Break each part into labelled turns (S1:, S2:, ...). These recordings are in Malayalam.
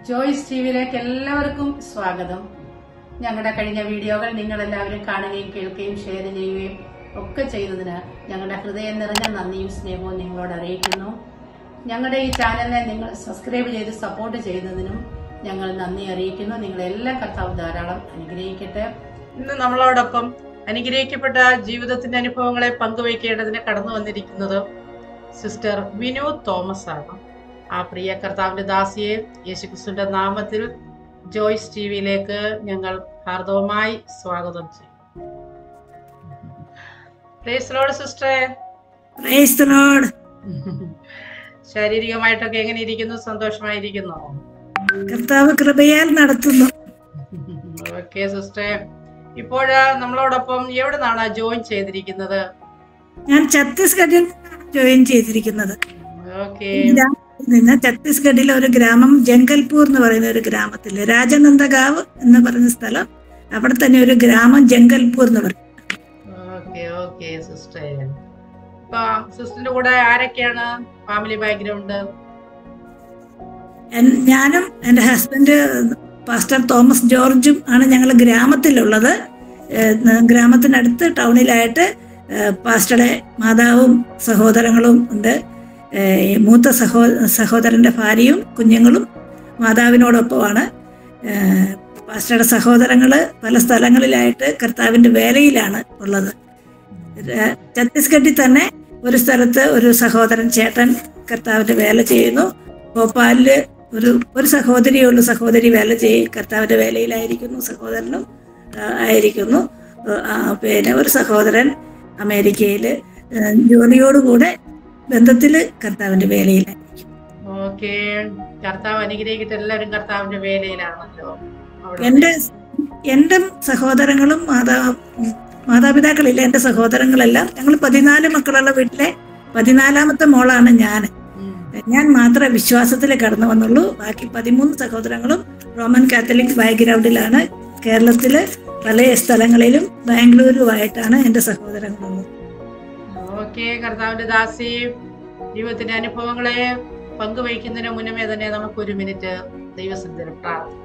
S1: ജോയ്സ് ടിവിയിലേക്ക് എല്ലാവർക്കും സ്വാഗതം ഞങ്ങളുടെ കഴിഞ്ഞ വീഡിയോകൾ നിങ്ങൾ എല്ലാവരും കാണുകയും കേൾക്കുകയും ഷെയർ ചെയ്യുകയും ഒക്കെ ചെയ്തതിന് ഞങ്ങളുടെ ഹൃദയം നിറഞ്ഞ നന്ദിയും സ്നേഹവും നിങ്ങളോട് അറിയിക്കുന്നു ഞങ്ങളുടെ ഈ ചാനലിനെ നിങ്ങൾ സബ്സ്ക്രൈബ് ചെയ്ത് സപ്പോർട്ട് ചെയ്യുന്നതിനും ഞങ്ങൾ നന്ദി അറിയിക്കുന്നു നിങ്ങളെല്ലാം കർത്താവ് ധാരാളം അനുഗ്രഹിക്കട്ടെ ഇന്ന് നമ്മളോടൊപ്പം അനുഗ്രഹിക്കപ്പെട്ട ജീവിതത്തിന്റെ അനുഭവങ്ങളെ പങ്കുവയ്ക്കേണ്ടതിന് കടന്നു വന്നിരിക്കുന്നത് സിസ്റ്റർ വിനു തോമസ് ആണ് ആ പ്രിയ കർത്താവിന്റെ ദാസിയെ യേശുക്രിസ്തുവിന്റെ നാമത്തിൽ ജോയ്സ് ടി വിയിലേക്ക് ഞങ്ങൾ ഹാർദവമായി സ്വാഗതം ചെയ്യും Praise the Lord, സിസ്റ്ററെ
S2: പ്രൈസ് ദി ലോർഡ്
S1: ശാരീരികമായിട്ടൊക്കെ എങ്ങനെ ഇരിക്കുന്നു സന്തോഷമായിരിക്കുന്നു
S2: കർത്താവ് കൃപയാൽ നടത്തുന്നു
S1: ഓക്കെ സിസ്റ്ററെ ഇപ്പോഴ് നമ്മളോടൊപ്പം എവിടെ നിന്നാണ് ജോയിൻ ചെയ്തിരിക്കുന്നത്
S2: ഞാൻ ഛത്തീസ്ഗഡിൽ നിന്നാണ് ജോയിൻ ചെയ്തിരിക്കുന്നത്
S1: ഓക്കെ
S2: ഗ്രാമത്തിൽ നിന്ന് ഛത്തീസ്ഗഡിലെ ഒരു ഗ്രാമം ജംഗൽപൂർ എന്ന് പറയുന്ന ഒരു ഗ്രാമത്തില് രാജനന്ദഗാവ് എന്ന് പറയുന്ന സ്ഥലം അവിടെ തന്നെ ഒരു ഗ്രാമം ജംഗൽപൂർ എന്ന് പറയും
S1: ഓക്കെ ഓക്കെ സിസ്റ്റർ ഇപ്പൊ സിസ്റ്ററിന്റെ കൂടെ ആരൊക്കെയാണ് ഫാമിലി ബാക്ക്ഗ്രൗണ്ട്
S2: എൻ- ഞാനും എൻ്റെ ഹസ്ബൻഡ് പാസ്റ്റർ തോമസ് ജോർജും ആണ് ഞങ്ങൾ ഗ്രാമത്തിലുള്ളത് ഏഹ് ഗ്രാമത്തിനടുത്ത് ടൗണിലായിട്ട് ഏഹ് പാസ്റ്ററുടെ മാതാവും സഹോദരങ്ങളും ഉണ്ട് ഏഹ് മൂത്ത സഹോ സഹോദരൻ്റെ ഭാര്യയും കുഞ്ഞുങ്ങളും മാതാവിനോടൊപ്പമാണ് ഏഹ് പാസ്റ്ററുടെ സഹോദരങ്ങൾ പല സ്ഥലങ്ങളിലായിട്ട് കർത്താവിൻ്റെ വേലയിലാണ് ഉള്ളത് ഏഹ് ഛത്തീസ്ഗഡിൽ തന്നെ ഒരു സ്ഥലത്ത് ഒരു സഹോദരൻ ചേട്ടൻ കർത്താവിൻ്റെ വേല ചെയ്യുന്നു ഭോപ്പാലില് ഒരു ഒരു സഹോദരിയേ ഉള്ളൂ സഹോദരി വേല ചെയ്യും കർത്താവിന്റെ വേലയിലായിരിക്കുന്നു സഹോദരനും ആ, ആയിരിക്കുന്നു ആ, പിന്നെ ഒരു സഹോദരൻ അമേരിക്കയില് ആ, ജോലിയോടുകൂടെ ബന്ധത്തില് കർത്താവിന്റെ വേലയിലായിരിക്കും
S1: ഓക്കെ കർത്താവ് അനുഗ്രഹിക്കട്ടെ എല്ലാവരും കർത്താവിന്റെ വേലയിലാണല്ലോ അവിടെ.
S2: എൻ്റെ എൻ്റെ സഹോദരങ്ങളും മാതാ മാതാപിതാക്കളില്ല എൻ്റെ സഹോദരങ്ങളെല്ലാം ഞങ്ങൾ പതിനാല് മക്കളുള്ള വീട്ടിലെ പതിനാലാമത്തെ മോളാണ് ഞാൻ
S1: ഉം.
S2: ഞാൻ മാത്രമേ വിശ്വാസത്തിൽ കടന്നു വന്നുള്ളൂ ബാക്കി പതിമൂന്ന് സഹോദരങ്ങളും റോമൻ കാത്തലിക് ബാക്ക്ഗ്രൗണ്ടിലാണ് കേരളത്തില് പല സ്ഥലങ്ങളിലും ബാംഗ്ലൂരുമായിട്ടാണ് എൻ്റെ സഹോദരങ്ങളുള്ളത്
S1: ഓക്കെ കർത്താവിന്റെ ദാസി ജീവിതത്തിന്റെ അനുഭവങ്ങളെ പങ്കുവയ്ക്കുന്നതിന് മുന്നമേ തന്നെ നമുക്ക് ഒരു മിനിറ്റ് ദൈവസിദ്ധ പ്രാർത്ഥിക്കാം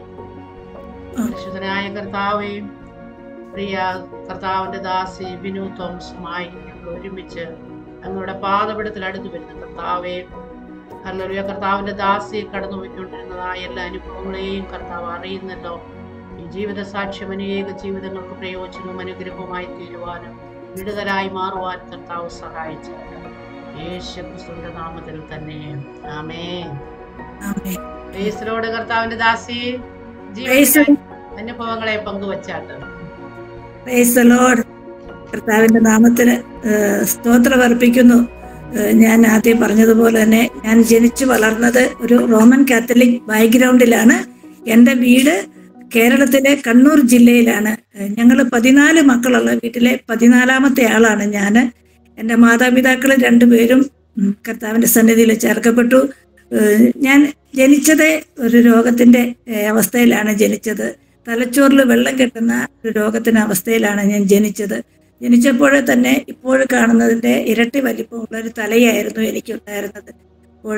S2: ആ.
S1: പരിശുദ്ധനായ കർത്താവെ പ്രിയ കർത്താവിന്റെ ദാസി ബിനു തോമസുമായി ഞങ്ങൾ ഒരുമിച്ച് ഞങ്ങളുടെ പാതപടത്തിൽ അടുത്ത് വരുന്ന കർത്താവെ ഹല്ലേലൂയ കർത്താവിന്റെ ദാസി കടന്നു പോയിക്കൊണ്ടിരുന്നതായ എല്ലാ അനുഭവങ്ങളെയും കർത്താവ് അറിയുന്നല്ലോ ഈ ജീവിത സാക്ഷ്യം അനേക ജീവിതങ്ങൾക്ക് പ്രയോജനവും അനുഗ്രഹവുമായി തീരുവാനും വിടുതലായി മാറുവാൻ കർത്താവ് സഹായിച്ചു യേശു ക്രിസ്തുവിന്റെ നാമത്തിൽ തന്നെ ആമേ
S2: ആമേൻ.
S1: യേശുലോട് കർത്താവിന്റെ ദാസി
S2: Praise
S1: ജീവിത
S2: the-
S1: അനുഭവങ്ങളെ പങ്കുവച്ചാട്ട്
S2: Praise the Lord. കർത്താവിന്റെ നാമത്തിന് ഏഹ്, സ്തോത്രം അർപ്പിക്കുന്നു ഏഹ്, ഞാൻ ആദ്യം പറഞ്ഞതുപോലെ തന്നെ ഞാൻ ജനിച്ചു വളർന്നത് ഒരു റോമൻ കാത്തലിക് ബാക്ക്ഗ്രൗണ്ടിലാണ് എൻ്റെ വീട് കേരളത്തിലെ കണ്ണൂർ ജില്ലയിലാണ് ഞങ്ങൾ പതിനാല് മക്കളുള്ള വീട്ടിലെ പതിനാലാമത്തെ ആളാണ് ഞാൻ എൻ്റെ മാതാപിതാക്കൾ രണ്ടുപേരും ഉം, കർത്താവിൻ്റെ സന്നിധിയിൽ ചേർക്കപ്പെട്ടു ഏഹ്, ഞാൻ ജനിച്ചത് ഒരു രോഗത്തിൻ്റെ ഏഹ്, അവസ്ഥയിലാണ് ജനിച്ചത് തലച്ചോറിൽ വെള്ളം കെട്ടുന്ന ഒരു രോഗത്തിന് അവസ്ഥയിലാണ് ഞാൻ ജനിച്ചത് ജനിച്ചപ്പോഴേ തന്നെ ഇപ്പോൾ കാണുന്നതിന്റെ ഇരട്ടി വലിപ്പമുള്ള ഒരു തലയായിരുന്നു എനിക്കുണ്ടായിരുന്നത് അപ്പോൾ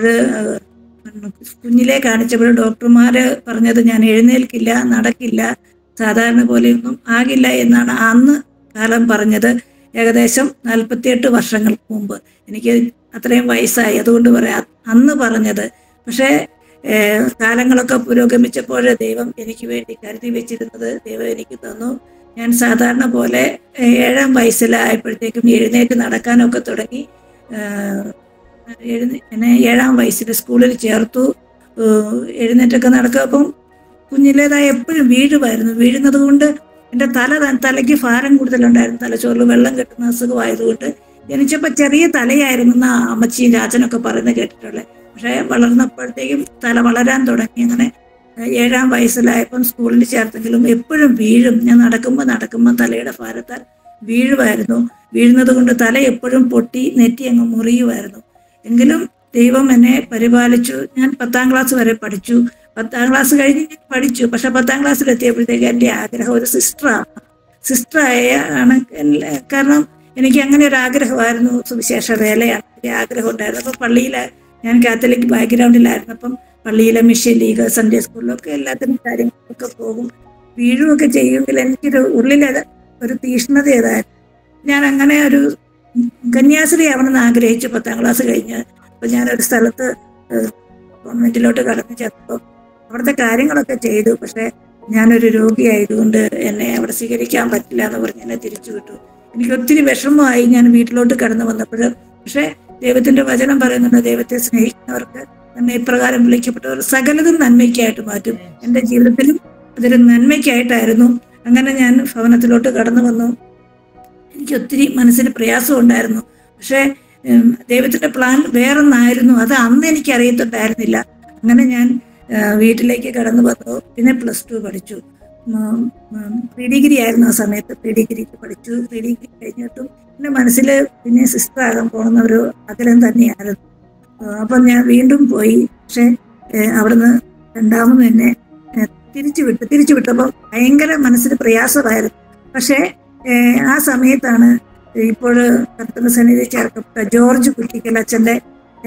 S2: കുഞ്ഞിലെ കാണിച്ചപ്പോൾ ഡോക്ടർമാര് പറഞ്ഞത് ഞാൻ എഴുന്നേൽക്കില്ല നടക്കില്ല സാധാരണ പോലെയൊന്നും ആകില്ല എന്നാണ് അന്ന് കാലം പറഞ്ഞത് ഏകദേശം നാൽപ്പത്തിയെട്ട് വർഷങ്ങൾക്ക് മുമ്പ് എനിക്ക് അത്രയും വയസ്സായി അതുകൊണ്ട് പറയാം അന്ന് പറഞ്ഞത് പക്ഷേ ഏഹ് കാലങ്ങളൊക്കെ പുരോഗമിച്ചപ്പോൾ ദൈവം എനിക്ക് വേണ്ടി കരുതി വെച്ചിരുന്നത് ദൈവം എനിക്ക് തന്നു ഞാൻ സാധാരണ പോലെ ഏഹ് ഏഴാം വയസ്സിലായപ്പോഴത്തേക്കും എഴുന്നേറ്റ് നടക്കാനൊക്കെ തുടങ്ങി ഏഹ് എഴുന്നേ എന്നെ ഏഴാം വയസ്സിൽ സ്കൂളിൽ ചേർത്തു ഏഹ് എഴുന്നേറ്റൊക്കെ നടക്കുക അപ്പം കുഞ്ഞിലേതായ എപ്പോഴും വീഴുമായിരുന്നു വീഴുന്നത് കൊണ്ട് എൻ്റെ തല ത- തലയ്ക്ക് ഭാരം കൂടുതലുണ്ടായിരുന്നു തലച്ചോറിൽ വെള്ളം കെട്ടുന്ന അസുഖമായതുകൊണ്ട് ജനിച്ചപ്പോൾ ചെറിയ തലയായിരുന്നു എന്ന് അമ്മച്ചിയും രാജനൊക്കെ പറയുന്നത് കേട്ടിട്ടുള്ളത് പക്ഷേ വളർന്നപ്പോഴത്തേക്കും തല വളരാൻ തുടങ്ങി അങ്ങനെ ഏഹ് ഏഴാം വയസ്സിലായപ്പം സ്കൂളിൽ ചേർത്തെങ്കിലും എപ്പോഴും വീഴും ഞാൻ നടക്കുമ്പോൾ നടക്കുമ്പോൾ തലയുടെ ഭാരത്താൽ വീഴുമായിരുന്നു വീഴുന്നത് കൊണ്ട് തല എപ്പോഴും പൊട്ടി നെറ്റി അങ്ങ് മുറിയുമായിരുന്നു എങ്കിലും ദൈവം എന്നെ പരിപാലിച്ചു ഞാൻ പത്താം ക്ലാസ് വരെ പഠിച്ചു പത്താം ക്ലാസ് കഴിഞ്ഞ് ഞാൻ പഠിച്ചു പക്ഷെ പത്താം ക്ലാസ്സിൽ എത്തിയപ്പോഴത്തേക്ക് എൻ്റെ ആഗ്രഹം ഒരു സിസ്റ്ററാണ് സിസ്റ്ററായ ആണ് എല്ലാ- കാരണം എനിക്ക് അങ്ങനെ ഒരു ആഗ്രഹമായിരുന്നു സുവിശേഷ വേലയാണ് എൻ്റെ ആഗ്രഹം ഉണ്ടായിരുന്നു അപ്പോൾ പള്ളിയിൽ ഞാൻ കാത്തലിക് ബാക്ക്ഗ്രൗണ്ടിലായിരുന്നപ്പം പള്ളിയിലെ മിഷൻ ലീഗ് സൺഡേ സ്കൂളിലൊക്കെ എല്ലാത്തിനും കാര്യങ്ങളൊക്കെ പോകും വീഴുമൊക്കെ ചെയ്യുമെങ്കിൽ എനിക്കൊരു ഉള്ളിലത് ഒരു തീഷ്ണത ഏതായിരുന്നു ഞാൻ അങ്ങനെ ഒരു കന്യാസ്ത്രീ ആവണമെന്ന് ആഗ്രഹിച്ചു പത്താം ക്ലാസ് കഴിഞ്ഞ് അപ്പൊ ഞാനൊരു സ്ഥലത്ത് ഏഹ്, കോൺവെന്റിലോട്ട് കടന്നു ചെന്നപ്പോൾ അവിടുത്തെ കാര്യങ്ങളൊക്കെ ചെയ്തു പക്ഷെ ഞാനൊരു രോഗിയായതുകൊണ്ട് എന്നെ അവിടെ സ്വീകരിക്കാൻ പറ്റില്ല എന്ന് പറഞ്ഞ് എന്നെ തിരിച്ചു വിട്ടു എനിക്ക് ഒത്തിരി വിഷമമായി ഞാൻ വീട്ടിലോട്ട് കടന്നു വന്നപ്പോൾ പക്ഷെ ദൈവത്തിന്റെ വചനം പറയുന്നുണ്ട് ദൈവത്തെ സ്നേഹിക്കുന്നവർക്ക് എന്നെ ഇപ്രകാരം വിളിക്കപ്പെട്ടവർ സകലതും നന്മയ്ക്കായിട്ട് മാറ്റും എൻ്റെ ജീവിതത്തിലും അതൊരു നന്മയ്ക്കായിട്ടായിരുന്നു അങ്ങനെ ഞാൻ ഭവനത്തിലോട്ട് കടന്നു വന്നു എനിക്ക് ഒത്തിരി മനസ്സിന് പ്രയാസം ഉണ്ടായിരുന്നു പക്ഷേ ഉം, ദൈവത്തിന്റെ പ്ലാൻ വേറൊന്നായിരുന്നു അത് അന്ന് എനിക്ക് അറിയത്തുണ്ടായിരുന്നില്ല അങ്ങനെ ഞാൻ ആ, വീട്ടിലേക്ക് കടന്നു വന്നു പിന്നെ പ്ലസ് ടു പഠിച്ചു പ്രീ ഡിഗ്രി ആയിരുന്നു ആ സമയത്ത് പ്രീ ഡിഗ്രിക്ക് പഠിച്ചു പ്രീ ഡിഗ്രി കഴിഞ്ഞിട്ടും എൻ്റെ മനസ്സിൽ പിന്നെ സിസ്റ്റർ ആകാൻ പോകുന്ന ഒരു ആഗ്രഹം തന്നെയായിരുന്നു ആ, അപ്പം ഞാൻ വീണ്ടും പോയി പക്ഷെ ഏ, അവിടുന്ന് രണ്ടാമത് എന്നെ ഏ, തിരിച്ചു വിട്ടു തിരിച്ചു വിട്ടപ്പോൾ ഭയങ്കര മനസ്സിന് പ്രയാസമായിരുന്നു പക്ഷേ ഏ, ആ സമയത്താണ് ഇപ്പോൾ കർത്തന സന്നിധി ചേർക്കപ്പെട്ട ജോർജ് കുറ്റിക്കൽ അച്ഛൻ്റെ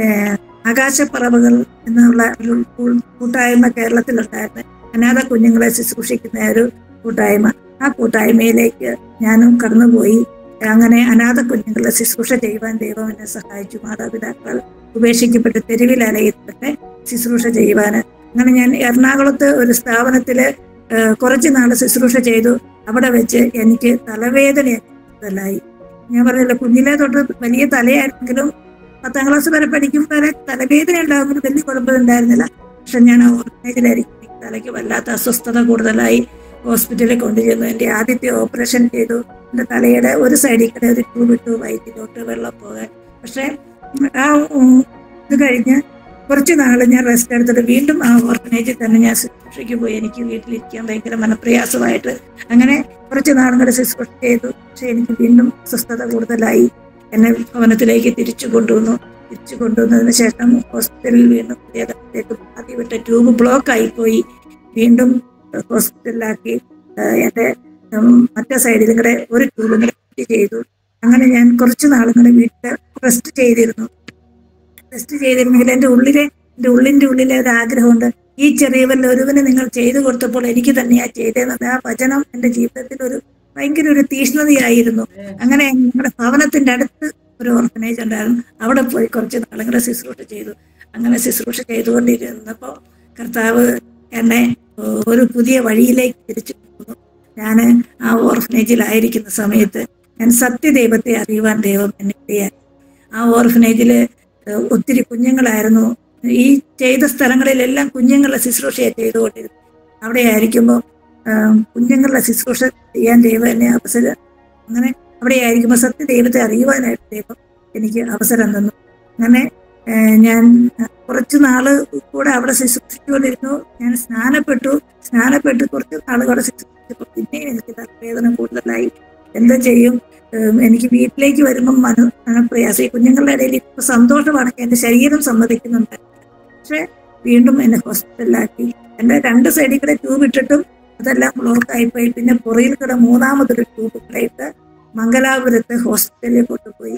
S2: ആകാശപ്പറവുകൾ എന്നുള്ള ഒരു കൂ- കൂട്ടായ്മ കേരളത്തിലുണ്ടായിരുന്നു അനാഥ കുഞ്ഞുങ്ങളെ ശുശ്രൂഷിക്കുന്ന ഒരു കൂട്ടായ്മ ആ കൂട്ടായ്മയിലേക്ക് ഞാനും കടന്നുപോയി അങ്ങനെ അനാഥ കുഞ്ഞുങ്ങളെ ശുശ്രൂഷ ചെയ്യുവാൻ ദൈവം എന്നെ സഹായിച്ചു മാതാപിതാക്കൾ ഉപേക്ഷിക്കപ്പെട്ട് തെരുവിൽ അലയപ്പെട്ട് ശുശ്രൂഷ ചെയ്യുവാന് അങ്ങനെ ഞാൻ എറണാകുളത്ത് ഒരു സ്ഥാപനത്തില് ഏഹ്, കുറച്ച് നാൾ ശുശ്രൂഷ ചെയ്തു അവിടെ വെച്ച് എനിക്ക് തലവേദന കൂടുതലായി ഞാൻ പറഞ്ഞല്ലോ കുഞ്ഞിലെ തൊട്ട് വലിയ തലയായിരുന്നെങ്കിലും പത്താം ക്ലാസ് വരെ പഠിക്കുമ്പോൾ വരെ തലവേദന ഉണ്ടാകുമ്പോൾ വലിയ കുഴപ്പമുണ്ടായിരുന്നില്ല പക്ഷെ ഞാൻ ആ ഓർമ്മയിലായിരിക്കും എനിക്ക് തലയ്ക്ക് വല്ലാത്ത അസ്വസ്ഥത കൂടുതലായി ഹോസ്പിറ്റലിൽ കൊണ്ടുചെന്നു എൻ്റെ ആദ്യത്തെ ഓപ്പറേഷൻ ചെയ്തു എൻ്റെ തലയുടെ ഒരു സൈഡിൽ കൂടെ ഒരു ട്യൂബ് ഇട്ടു വയറ്റിലോട്ട് വെള്ളം പോകാൻ പക്ഷെ ആ ഉം, ഇത് കഴിഞ്ഞ് കുറച്ച് നാൾ ഞാൻ റെസ്റ്റ് എടുത്തിട്ട് വീണ്ടും ആ ഓർഫനേജിൽ തന്നെ ഞാൻ ശുശ്രൂഷയ്ക്ക് പോയി എനിക്ക് വീട്ടിലിരിക്കാൻ ഭയങ്കര മനപ്രയാസമായിട്ട് അങ്ങനെ കുറച്ച് നാളും കൂടെ ശുശ്രൂഷ ചെയ്തു പക്ഷെ എനിക്ക് വീണ്ടും അസ്വസ്ഥത കൂടുതലായി എന്നെ ഭവനത്തിലേക്ക് തിരിച്ചു കൊണ്ടുവന്നു തിരിച്ചു കൊണ്ടുവന്നതിന് ശേഷം ഹോസ്പിറ്റലിൽ വീണ്ടും ഏകദേശത്തേക്ക് ആദ്യം വിട്ട ട്യൂബ് ബ്ലോക്ക് ആയിപ്പോയി വീണ്ടും ഹോസ്പിറ്റലിലാക്കി ഏഹ് എന്റെ ഉം, മറ്റേ സൈഡിലും കൂടെ ഒരു ട്യൂബും കൂടെ ഫിറ്റ് ചെയ്തു അങ്ങനെ ഞാൻ കുറച്ച് നാളും കൂടെ വീട്ടിൽ റെസ്റ്റ് ചെയ്തിരുന്നു റെസ്റ്റ് ചെയ്തിരുന്നെങ്കിൽ എൻ്റെ ഉള്ളിലെ എൻ്റെ ഉള്ളിൻ്റെ ഉള്ളിലെ ഒരു ആഗ്രഹമുണ്ട് ഈ ചെറിയ വല്ല ഒരുവന് നിങ്ങൾ ചെയ്തു കൊടുത്തപ്പോൾ എനിക്ക് തന്നെയാ ചെയ്തതെന്നത് ആ വചനം എൻ്റെ ജീവിതത്തിൽ ഒരു ഭയങ്കര ഒരു തീഷ്ണതയായിരുന്നു അങ്ങനെ ഞങ്ങളുടെ ഭവനത്തിന്റെ അടുത്ത് ഒരു ഓർഫനേജ് ഉണ്ടായിരുന്നു അവിടെ പോയി കുറച്ച് നാളും കൂടെ ശുശ്രൂഷ ചെയ്തു അങ്ങനെ ശുശ്രൂഷ ചെയ്തുകൊണ്ടിരുന്നപ്പോൾ കർത്താവ് എന്നെ ഒരു പുതിയ വഴിയിലേക്ക് തിരിച്ചു കൊണ്ടുവന്നു ഞാൻ ആ ഓർഫനേജിലായിരിക്കുന്ന സമയത്ത് ഞാൻ സത്യദൈവത്തെ അറിയുവാൻ ദൈവം എന്നെ ഇടയാക്കി ആ ഓർഫനേജിൽ ഒത്തിരി കുഞ്ഞുങ്ങളായിരുന്നു ഈ ചെയ്ത സ്ഥലങ്ങളിലെല്ലാം കുഞ്ഞുങ്ങളുടെ ശുശ്രൂഷയെ ചെയ്തുകൊണ്ടിരുന്നു അവിടെ ആയിരിക്കുമ്പോൾ കുഞ്ഞുങ്ങളുടെ ശുശ്രൂഷ ചെയ്യാൻ ദൈവം എന്നെ അവസരം അങ്ങനെ അവിടെ ആയിരിക്കുമ്പോൾ സത്യദൈവത്തെ അറിയുവാനായിട്ട് ദൈവം എനിക്ക് അവസരം തന്നു അങ്ങനെ ഏഹ്, ഞാൻ കുറച്ച് നാള് കൂടെ അവിടെ ശുശ്രൂഷിച്ചുകൊണ്ടിരുന്നു ഞാൻ സ്നാനപ്പെട്ടു സ്നാനപ്പെട്ട് കുറച്ച് നാളുകൂടെ ശുശ്രൂഷിച്ചപ്പോൾ പിന്നെയും എനിക്ക് തലവേദന കൂടുതലായി എന്താ ചെയ്യും ഏഹ്, എനിക്ക് വീട്ടിലേക്ക് വരുമ്പം മന മനപ്രയാസം ഈ കുഞ്ഞുങ്ങളുടെ ഇടയിൽ ഇപ്പൊ സന്തോഷമാണെങ്കിൽ എന്റെ ശരീരം സമ്മതിക്കുന്നുണ്ട് പക്ഷെ വീണ്ടും എന്നെ ഹോസ്പിറ്റലിലാക്കി എന്റെ രണ്ട് സൈഡിൽ കൂടെ ട്യൂബ് ഇട്ടിട്ടും അതെല്ലാം ബ്ലോക്ക് ആയിപ്പോയി പിന്നെ പുറയിൽ കൂടെ മൂന്നാമതൊരു ട്യൂബ് കൂടെ ഇട്ട് മംഗലാപുരത്ത് ഹോസ്പിറ്റലിൽ കൊണ്ടുപോയി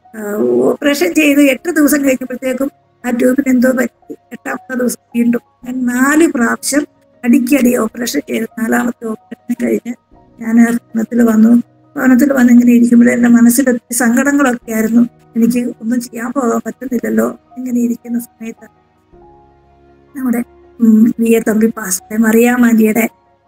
S2: ഓപ്പറേഷൻ ചെയ്ത് എട്ട് ദിവസം കഴിഞ്ഞപ്പോഴത്തേക്കും ആ ട്യൂബിന് എന്തോ പറ്റി എട്ടാമത്തെ ദിവസം വീണ്ടും ഞാൻ നാല് പ്രാവശ്യം അടിക്കടി ഓപ്പറേഷൻ ചെയ്ത് നാലാമത്തെ ഓപ്പറേഷൻ കഴിഞ്ഞ് ഞാൻ ഭവനത്തിൽ വന്നു ഭവനത്തിൽ വന്ന് ഇങ്ങനെ ഇരിക്കുമ്പോൾ എൻ്റെ മനസ്സിൽ ഒത്തിരി സങ്കടങ്ങളൊക്കെ ആയിരുന്നു എനിക്ക് ഒന്നും ചെയ്യാൻ പോകാൻ പറ്റുന്നില്ലല്ലോ ഇങ്ങനെ ഇരിക്കുന്ന സമയത്ത് നമ്മുടെ ഉം, വി എ തമ്പി പാസ്റ്റർ മറിയാമാൻഡിയുടെ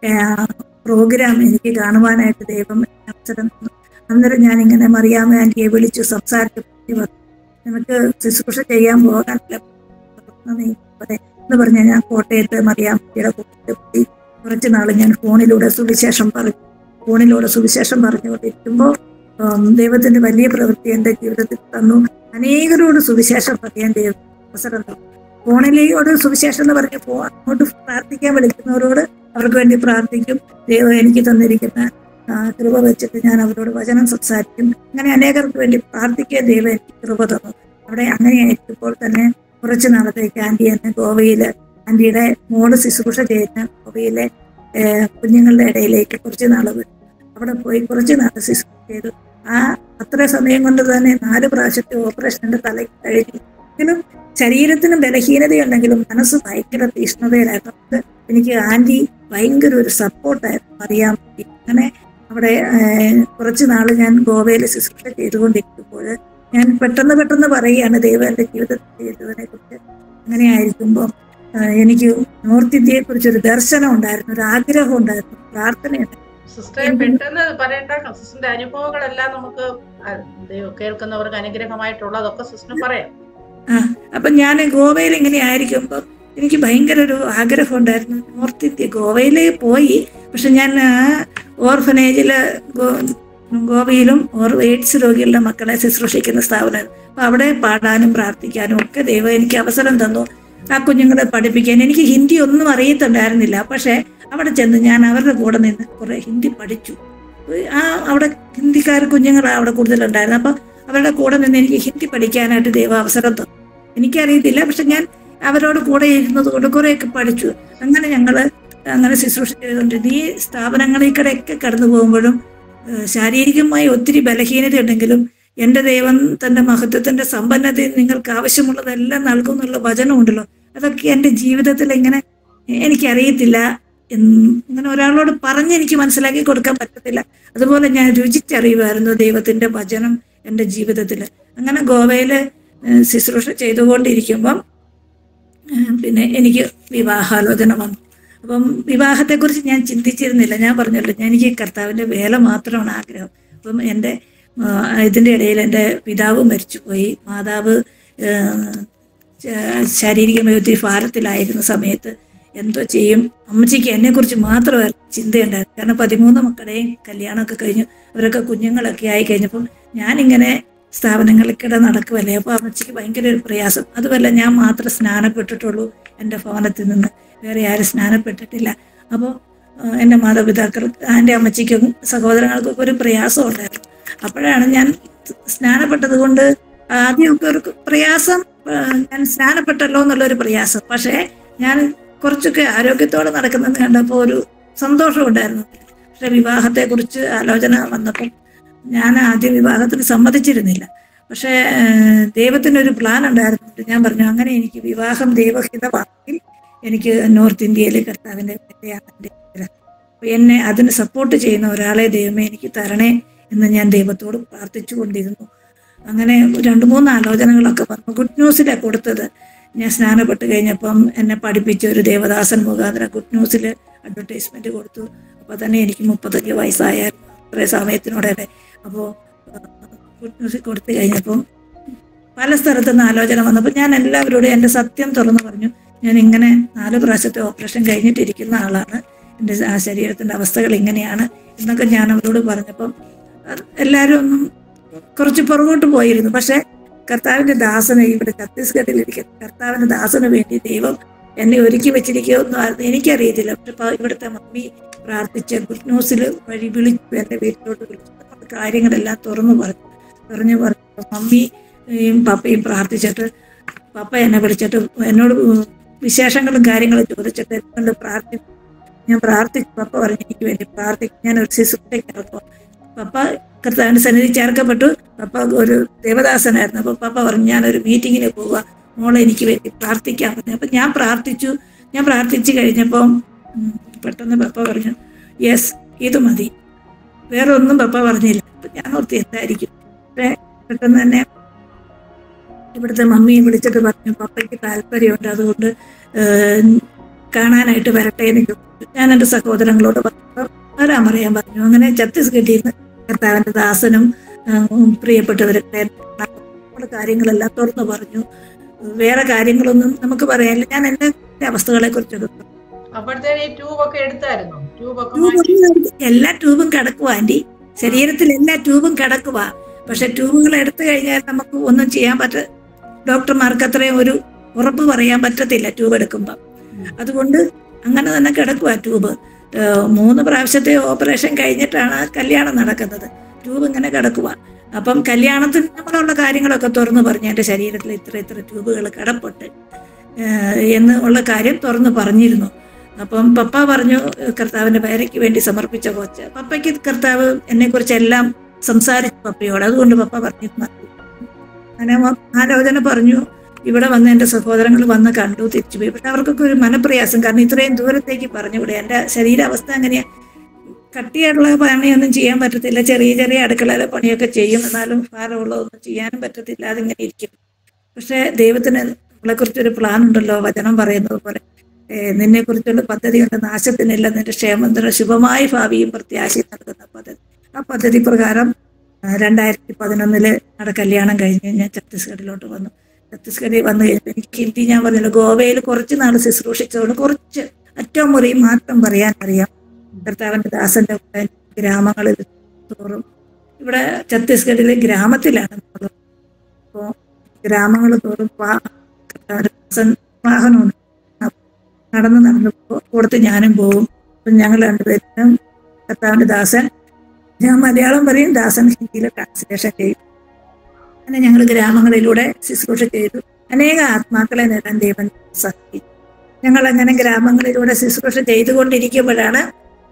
S2: പ്രോഗ്രാം എനിക്ക് കാണുവാനായിട്ട് ദൈവം അവസരം തന്നു അന്നേരം ഞാൻ ഇങ്ങനെ മറിയാമ്മ ആൻറ്റിയെ വിളിച്ചു സംസാരിച്ചു പറഞ്ഞു, നിനക്ക് ശുശ്രൂഷ ചെയ്യാൻ പോകാനില്ല നീ പോരെ." എന്ന് പറഞ്ഞാൽ ഞാൻ കോട്ടയത്ത് മറിയാമ്മയുടെ കൂട്ടത്തിൽ പോയി കുറച്ച് നാൾ ഞാൻ ഫോണിലൂടെ സുവിശേഷം പറഞ്ഞു ഫോണിലൂടെ സുവിശേഷം പറഞ്ഞുകൊണ്ടിരിക്കുമ്പോൾ ഉം, ദൈവത്തിന്റെ വലിയ പ്രവൃത്തി എൻ്റെ ജീവിതത്തിൽ തന്നു അനേകരോട് സുവിശേഷം പറയാൻ ദൈവം അവസരം തന്നു ഫോണിലേയോട് സുവിശേഷം എന്ന് പറഞ്ഞ് പോ അങ്ങോട്ട് പ്രാർത്ഥിക്കാൻ വിളിക്കുന്നവരോട് അവർക്ക് വേണ്ടി പ്രാർത്ഥിക്കും ദൈവം എനിക്ക് തന്നിരിക്കുന്ന ആ, കൃപ വെച്ചിട്ട് ഞാൻ അവരോട് വചനം സംസാരിക്കും അങ്ങനെ അനേകർക്ക് വേണ്ടി പ്രാർത്ഥിക്കാൻ ദൈവം എനിക്ക് കൃപ തന്നു അവിടെ അങ്ങനെയായിരിക്കുമ്പോൾ തന്നെ കുറച്ച് നാളത്തേക്ക് ആന്റി എന്നെ ഗോവയില് ആന്റിയുടെ മോള് ശുശ്രൂഷ ചെയ്യുന്ന ഗോവയിലെ ഏഹ്, കുഞ്ഞുങ്ങളുടെ ഇടയിലേക്ക് കുറച്ച് നാൾ വിട്ടു അവിടെ പോയി കുറച്ച് നാൾ ശുശ്രൂഷ ചെയ്തു ആ അത്ര സമയം കൊണ്ട് തന്നെ നാല് പ്രാവശ്യത്തെ ഓപ്പറേഷൻ എൻ്റെ തലയ്ക്ക് കഴിഞ്ഞു എങ്കിലും ശരീരത്തിന് ബലഹീനതയുണ്ടെങ്കിലും മനസ്സ് ഭയങ്കര തീഷ്ണതയിലായിരുന്നു അത് എനിക്ക് ആന്റി ഭയങ്കര ഒരു സപ്പോർട്ടായിരുന്നു അറിയാൻ പറ്റി അങ്ങനെ അവിടെ ഏഹ്, കുറച്ച് നാള് ഞാൻ ഗോവയിൽ ശുശ്രൂഷ ചെയ്തുകൊണ്ടിരിക്കുമ്പോൾ ഞാൻ പെട്ടെന്ന് പെട്ടെന്ന് പറയുകയാണ് ദൈവം എൻ്റെ ജീവിതത്തിൽ ചെയ്തതിനെ കുറിച്ച് അങ്ങനെ ആയിരിക്കുമ്പോൾ എനിക്ക് നോർത്ത് ഇന്ത്യയെ കുറിച്ച് ഒരു ദർശനം ഉണ്ടായിരുന്നു ഒരു ആഗ്രഹം ഉണ്ടായിരുന്നു പ്രാർത്ഥനയുണ്ടായിരുന്നു
S1: സിസ്റ്ററെ പെട്ടെന്ന് പറയണ്ട സിസ്റ്ററിന്റെ അനുഭവങ്ങളെല്ലാം നമുക്ക് ആ, ദൈവം കേൾക്കുന്നവർക്ക് അനുഗ്രഹമായിട്ടുള്ളതൊക്കെ സിസ്റ്റർ പറയാം
S2: ആ അപ്പൊ ഞാൻ ഗോവയിൽ ഇങ്ങനെ ആയിരിക്കുമ്പോൾ എനിക്ക് ഭയങ്കര ഒരു ആഗ്രഹം ഉണ്ടായിരുന്നു നോർത്ത് ഇന്ത്യ ഗോവയിൽ പോയി പക്ഷെ ഞാൻ ഓർഫനേജില് ഗോവയിലും ഓർ എയ്ഡ്സ് രോഗികളുടെ മക്കളെ ശുശ്രൂഷിക്കുന്ന സ്ഥാപനം അപ്പൊ അവിടെ പാടാനും പ്രാർത്ഥിക്കാനും ഒക്കെ ദൈവം എനിക്ക് അവസരം തന്നു ആ കുഞ്ഞുങ്ങളെ പഠിപ്പിക്കാൻ എനിക്ക് ഹിന്ദി ഒന്നും അറിയത്തുണ്ടായിരുന്നില്ല പക്ഷെ അവിടെ ചെന്ന് ഞാൻ അവരുടെ കൂടെ നിന്ന് കുറെ ഹിന്ദി പഠിച്ചു ആ അവിടെ ഹിന്ദിക്കാർ കുഞ്ഞുങ്ങളാണ് അവിടെ കൂടുതലുണ്ടായിരുന്നു അപ്പൊ അവരുടെ കൂടെ നിന്ന് എനിക്ക് ഹിന്ദി പഠിക്കാനായിട്ട് ദൈവം അവസരം തന്നു എനിക്കറിയത്തില്ല പക്ഷെ ഞാൻ അവരോട് കൂടെ ഇരുന്നത് കൊണ്ട് കുറേയൊക്കെ പഠിച്ചു അങ്ങനെ ഞങ്ങള് അങ്ങനെ ശുശ്രൂഷ ചെയ്തുകൊണ്ടിരുന്നു ഈ സ്ഥാപനങ്ങളിൽ കൂടെയൊക്കെ കടന്നു പോകുമ്പോഴും ഏഹ് ശാരീരികമായി ഒത്തിരി ബലഹീനത ഉണ്ടെങ്കിലും എൻ്റെ ദൈവം തന്റെ മഹത്വത്തിന്റെ സമ്പന്നതയിൽ നിങ്ങൾക്ക് ആവശ്യമുള്ളതെല്ലാം നൽകും എന്നുള്ള വചനമുണ്ടല്ലോ അതൊക്കെ എൻ്റെ ജീവിതത്തിൽ ഇങ്ങനെ എനിക്കറിയത്തില്ല എന്ന് ഇങ്ങനെ ഒരാളോട് പറഞ്ഞ് എനിക്ക് മനസ്സിലാക്കി കൊടുക്കാൻ പറ്റത്തില്ല അതുപോലെ ഞാൻ രുചിച്ചറിയുമായിരുന്നു ദൈവത്തിന്റെ വചനം എൻ്റെ ജീവിതത്തിൽ അങ്ങനെ ഗോവയിൽ ശുശ്രൂഷ ചെയ്തുകൊണ്ടിരിക്കുമ്പം ഏഹ് പിന്നെ എനിക്ക് വിവാഹാലോചന വന്നു അപ്പം വിവാഹത്തെക്കുറിച്ച് ഞാൻ ചിന്തിച്ചിരുന്നില്ല ഞാൻ പറഞ്ഞല്ലോ ഞാൻ എനിക്ക് കർത്താവിൻ്റെ വേല മാത്രമാണ് ആഗ്രഹം അപ്പം എൻ്റെ ആഹ് ഇതിൻ്റെ ഇടയിൽ എൻ്റെ പിതാവ് മരിച്ചുപോയി മാതാവ് ഏഹ് ശാ- ശാരീരികമായി ഒത്തിരി ഭാരത്തിലായിരുന്ന സമയത്ത് എന്തോ ചെയ്യും അമ്മച്ചിക്ക് എന്നെക്കുറിച്ച് മാത്രമായിരുന്നു ചിന്തയുണ്ടായിരുന്നു കാരണം പതിമൂന്ന് മക്കളുടെയും കല്യാണമൊക്കെ കഴിഞ്ഞു അവരൊക്കെ കുഞ്ഞുങ്ങളൊക്കെ ആയി കഴിഞ്ഞപ്പം ഞാനിങ്ങനെ സ്ഥാപനങ്ങളിൽക്കിടെ നടക്കുമല്ലേ അപ്പോൾ അമ്മച്ചിക്ക് ഭയങ്കര ഒരു പ്രയാസം അതുമല്ല ഞാൻ മാത്രം സ്നാനപ്പെട്ടിട്ടുള്ളൂ എൻ്റെ ഭവനത്തിൽ നിന്ന് വേറെ ആരും സ്നാനപ്പെട്ടിട്ടില്ല അപ്പോൾ എൻ്റെ മാതാപിതാക്കൾ എൻ്റെ അമ്മച്ചിക്കും സഹോദരങ്ങൾക്കൊക്കെ ഒരു പ്രയാസം ഉണ്ടായിരുന്നു അപ്പോഴാണ് ഞാൻ സ്നാനപ്പെട്ടത് കൊണ്ട് ആദ്യമൊക്കെ ഒരു പ്രയാസം ആ, ഞാൻ സ്നാനപ്പെട്ടല്ലോ എന്നുള്ളൊരു പ്രയാസം പക്ഷേ ഞാൻ കുറച്ചൊക്കെ ആരോഗ്യത്തോടെ നടക്കുന്നത് കണ്ടപ്പോൾ ഒരു സന്തോഷം ഉണ്ടായിരുന്നു പക്ഷെ വിവാഹത്തെക്കുറിച്ച് ആലോചന വന്നപ്പോൾ ഞാൻ ആദ്യം വിവാഹത്തിന് സമ്മതിച്ചിരുന്നില്ല പക്ഷേ ഏഹ്, ദൈവത്തിനൊരു പ്ലാൻ ഉണ്ടായിരുന്നു ഞാൻ പറഞ്ഞു അങ്ങനെ എനിക്ക് വിവാഹം ദൈവഹിതമാണെങ്കിൽ എനിക്ക് നോർത്ത് ഇന്ത്യയിൽ കർത്താവിൻ്റെ വേലയാണ് എൻ്റെ ആഗ്രഹം. അപ്പൊ എന്നെ അതിന് സപ്പോർട്ട് ചെയ്യുന്ന ഒരാളെ ദൈവമേ എനിക്ക് തരണേ എന്ന് ഞാൻ ദൈവത്തോട് പ്രാർത്ഥിച്ചു കൊണ്ടിരുന്നു അങ്ങനെ രണ്ട് മൂന്ന് ആലോചനകളൊക്കെ വന്നു ഗുഡ് ന്യൂസിലാണ് കൊടുത്തത് ഞാൻ സ്നാനപ്പെട്ട് കഴിഞ്ഞപ്പം എന്നെ പഠിപ്പിച്ച ഒരു ദേവദാസൻ മുഖാന്തരം ഗുഡ് ന്യൂസിൽ അഡ്വർടൈസ്മെന്റ് കൊടുത്തു അപ്പോൾ തന്നെ എനിക്ക് മുപ്പത്തഞ്ച് വയസ്സായായിരുന്നു അത്രയും സമയത്തിനോടെ അപ്പോൾ ഗുഡ് ന്യൂസിൽ കൊടുത്തു കഴിഞ്ഞപ്പം പല സ്ഥലത്തുനിന്ന് ആലോചന വന്നപ്പോൾ ഞാൻ എല്ലാവരോടും എൻ്റെ സത്യം തുറന്നു പറഞ്ഞു ഞാൻ ഇങ്ങനെ നാല് പ്രാവശ്യത്തെ ഓപ്പറേഷൻ കഴിഞ്ഞിട്ടിരിക്കുന്ന ആളാണ് എൻ്റെ ആ ശരീരത്തിൻ്റെ അവസ്ഥകൾ ഇങ്ങനെയാണ് എന്നൊക്കെ ഞാൻ അവരോട് പറഞ്ഞപ്പം അത് എല്ലാവരും ഒന്നും കുറച്ച് പുറകോട്ട് പോയിരുന്നു പക്ഷെ കർത്താവിന്റെ ദാസന് ഇവിടെ ഛത്തീസ്ഗഡിൽ ഇരിക്കുന്ന കർത്താവിന്റെ ദാസന് വേണ്ടി ദൈവം എന്നെ ഒരുക്കി വെച്ചിരിക്കുമെന്നും ആയിരുന്നു എനിക്കറിയത്തില്ല പക്ഷെ ഇപ്പൊ ഇവിടുത്തെ മമ്മി പ്രാർത്ഥിച്ച ഗുഡ് ന്യൂസിൽ വഴി വിളിച്ചു എന്റെ വീട്ടിലോട്ട് വിളിച്ചു അപ്പോൾ കാര്യങ്ങളെല്ലാം തുറന്നു പറഞ്ഞു തുറന്നു പറഞ്ഞു മമ്മിയും പപ്പയും പ്രാർത്ഥിച്ചിട്ട് പപ്പ എന്നെ വിളിച്ചിട്ട് എന്നോട് വിശേഷങ്ങളും കാര്യങ്ങളും ചോദിച്ചിട്ട് എന്നെ പ്രാർത്ഥി ഞാൻ പ്രാർത്ഥിച്ചു പപ്പ പറഞ്ഞു എനിക്ക് വേണ്ടി പ്രാർത്ഥിക്കും ഞാൻ ഒരു ശിശുത്തേക്ക് ഇറക്കും പപ്പ കർത്താവിന്റെ സന്നിധി ചേർക്കപ്പെട്ടു പപ്പ ഒരു ദേവദാസനായിരുന്നു അപ്പൊ പപ്പ പറഞ്ഞു ഞാനൊരു മീറ്റിങ്ങിന് പോവുക മോളെ എനിക്ക് വേണ്ടി പ്രാർത്ഥിക്കാൻ പറഞ്ഞു അപ്പൊ ഞാൻ പ്രാർത്ഥിച്ചു ഞാൻ പ്രാർത്ഥിച്ചു കഴിഞ്ഞപ്പം ഉം, പെട്ടെന്ന് പപ്പ പറഞ്ഞു യെസ് ഇത് മതി വേറെ ഒന്നും പപ്പ പറഞ്ഞില്ല അപ്പൊ ഞാൻ ഓർത്തി എന്തായിരിക്കും പക്ഷേ പെട്ടെന്ന് തന്നെ ഇവിടുത്തെ മമ്മിയെ വിളിച്ചിട്ട് പറഞ്ഞു പപ്പയ്ക്ക് താല്പര്യമുണ്ട് അതുകൊണ്ട് ഏഹ്, കാണാനായിട്ട് വരട്ടെ എന്ന് ചോദിച്ചു ഞാൻ എൻ്റെ സഹോദരങ്ങളോട് പറഞ്ഞു വരാൻ പറയാൻ പറഞ്ഞു അങ്ങനെ ഛത്തീസ്ഗഡിൽ നിന്ന് കർത്താവിന്റെ ദാസനും ഉം, പ്രിയപ്പെട്ടവരൊക്കെ നമ്മുടെ കാര്യങ്ങളെല്ലാം തുറന്നു പറഞ്ഞു വേറെ കാര്യങ്ങളൊന്നും നമുക്ക് പറയാനില്ല ഞാൻ എൻ്റെ അവസ്ഥകളെ കുറിച്ചൊക്കെ പറഞ്ഞു.
S1: അപ്പോഴത്തേന് ഈ ട്യൂബൊക്കെ എടുത്തായിരുന്നു ട്യൂബൊക്കെ
S2: ട്യൂബ്
S1: മാറ്റി
S2: ഒന്നും എല്ലാ ട്യൂബും കിടക്കുക ആന്റി ശരീരത്തിൽ എല്ലാ ട്യൂബും കിടക്കുക പക്ഷെ ട്യൂബുകൾ എടുത്തു കഴിഞ്ഞാൽ നമുക്ക് ഒന്നും ചെയ്യാൻ പറ്റ ഡോക്ടർമാർക്ക് അത്രയും ഒരു ഉറപ്പ് പറയാൻ പറ്റത്തില്ല ട്യൂബ് എടുക്കുമ്പോൾ അതുകൊണ്ട് അങ്ങനെ തന്നെ കിടക്കുക ട്യൂബ് ഏഹ് മൂന്ന് പ്രാവശ്യത്തെ ഓപ്പറേഷൻ കഴിഞ്ഞിട്ടാണ് കല്യാണം നടക്കുന്നത് ട്യൂബ് ഇങ്ങനെ കിടക്കുക അപ്പം കല്യാണത്തിന് നമ്മളുള്ള കാര്യങ്ങളൊക്കെ തുറന്നു പറഞ്ഞു എൻ്റെ ശരീരത്തിൽ ഇത്ര ഇത്ര ട്യൂബുകൾ കിടപ്പുണ്ട് ഏഹ് എന്ന് ഉള്ള കാര്യം തുറന്നു പറഞ്ഞിരുന്നു അപ്പം പപ്പ പറഞ്ഞു കർത്താവിന്റെ പേരയ്ക്ക് വേണ്ടി സമർപ്പിച്ച കൊച്ച് പപ്പയ്ക്ക് കർത്താവ് എന്നെ കുറിച്ചെല്ലാം സംസാരിച്ചു പപ്പയോട് അതുകൊണ്ട് പപ്പ പറഞ്ഞിരുന്നു അങ്ങനെ മ- ആലോചന പറഞ്ഞു ഇവിടെ വന്ന് എൻ്റെ സഹോദരങ്ങൾ വന്ന് കണ്ടു തിരിച്ചു പോയി പക്ഷെ അവർക്കൊക്കെ ഒരു മനപ്രയാസം കാരണം ഇത്രയും ദൂരത്തേക്ക് പറഞ്ഞുകൂടെ എൻ്റെ ശരീരാവസ്ഥ അങ്ങനെയാ കട്ടിയായിട്ടുള്ള പണിയൊന്നും ചെയ്യാൻ പറ്റത്തില്ല ചെറിയ ചെറിയ അടുക്കളയിലെ പണിയൊക്കെ ചെയ്യും എന്നാലും ഭാരമുള്ളതൊന്നും ചെയ്യാനും പറ്റത്തില്ല അതിങ്ങനെ ഇരിക്കും പക്ഷെ ദൈവത്തിന് നമ്മളെ കുറിച്ചൊരു പ്ലാൻ ഉണ്ടല്ലോ വചനം പറയുന്നത് പോലെ നിന്നെ കുറിച്ചുള്ള പദ്ധതിയുണ്ട് നാശത്തിനില്ല നിന്റെ ക്ഷേമത്തിന് ശുഭമായ ഭാവിയും പ്രത്യാശയും നൽകുന്ന പദ്ധതി ആ പദ്ധതി പ്രകാരം ആ, രണ്ടായിരത്തി പതിനൊന്നില് അവിടെ കല്യാണം കഴിഞ്ഞ് ഞാൻ ഛത്തീസ്ഗഡിലോട്ട് വന്നു ഛത്തീസ്ഗഡിൽ വന്നു കഴിഞ്ഞപ്പോൾ എനിക്ക് ഹിന്ദി ഞാൻ പറഞ്ഞല്ലോ ഗോവയിൽ കുറച്ച് നാൾ ശുശ്രൂഷിച്ചതുകൊണ്ട് കുറച്ച് അറ്റവും മുറിയും മാത്രം പറയാൻ അറിയാം കർത്താവിന്റെ ദാസന്റെ കൂടെ ഗ്രാമങ്ങളിൽ തോറും ഇവിടെ ഛത്തീസ്ഗഡിലെ ഗ്രാമത്തിലാണ് നമ്മൾ അപ്പോൾ ഗ്രാമങ്ങൾ തോറും വാ- കർത്താവിന്റെ ദാസൻ വാഹനമുണ്ട് നടന്ന് നടന്ന് പോ- കൊടുത്ത് ഞാനും പോകും അപ്പം ഞങ്ങൾ രണ്ടുപേരും കർത്താവിന്റെ ദാസൻ ഞാൻ മലയാളം പറയും ദാസൻ ഹിന്ദിയിൽ ട്രാൻസ്ലേഷൻ ചെയ്യും അങ്ങനെ ഞങ്ങൾ ഗ്രാമങ്ങളിലൂടെ ശുശ്രൂഷ ചെയ്തു അനേക ആത്മാക്കളെ നേടാൻ ദൈവം സഹായിച്ചു ഞങ്ങൾ അങ്ങനെ ഗ്രാമങ്ങളിലൂടെ ശുശ്രൂഷ ചെയ്തുകൊണ്ടിരിക്കുമ്പോഴാണ്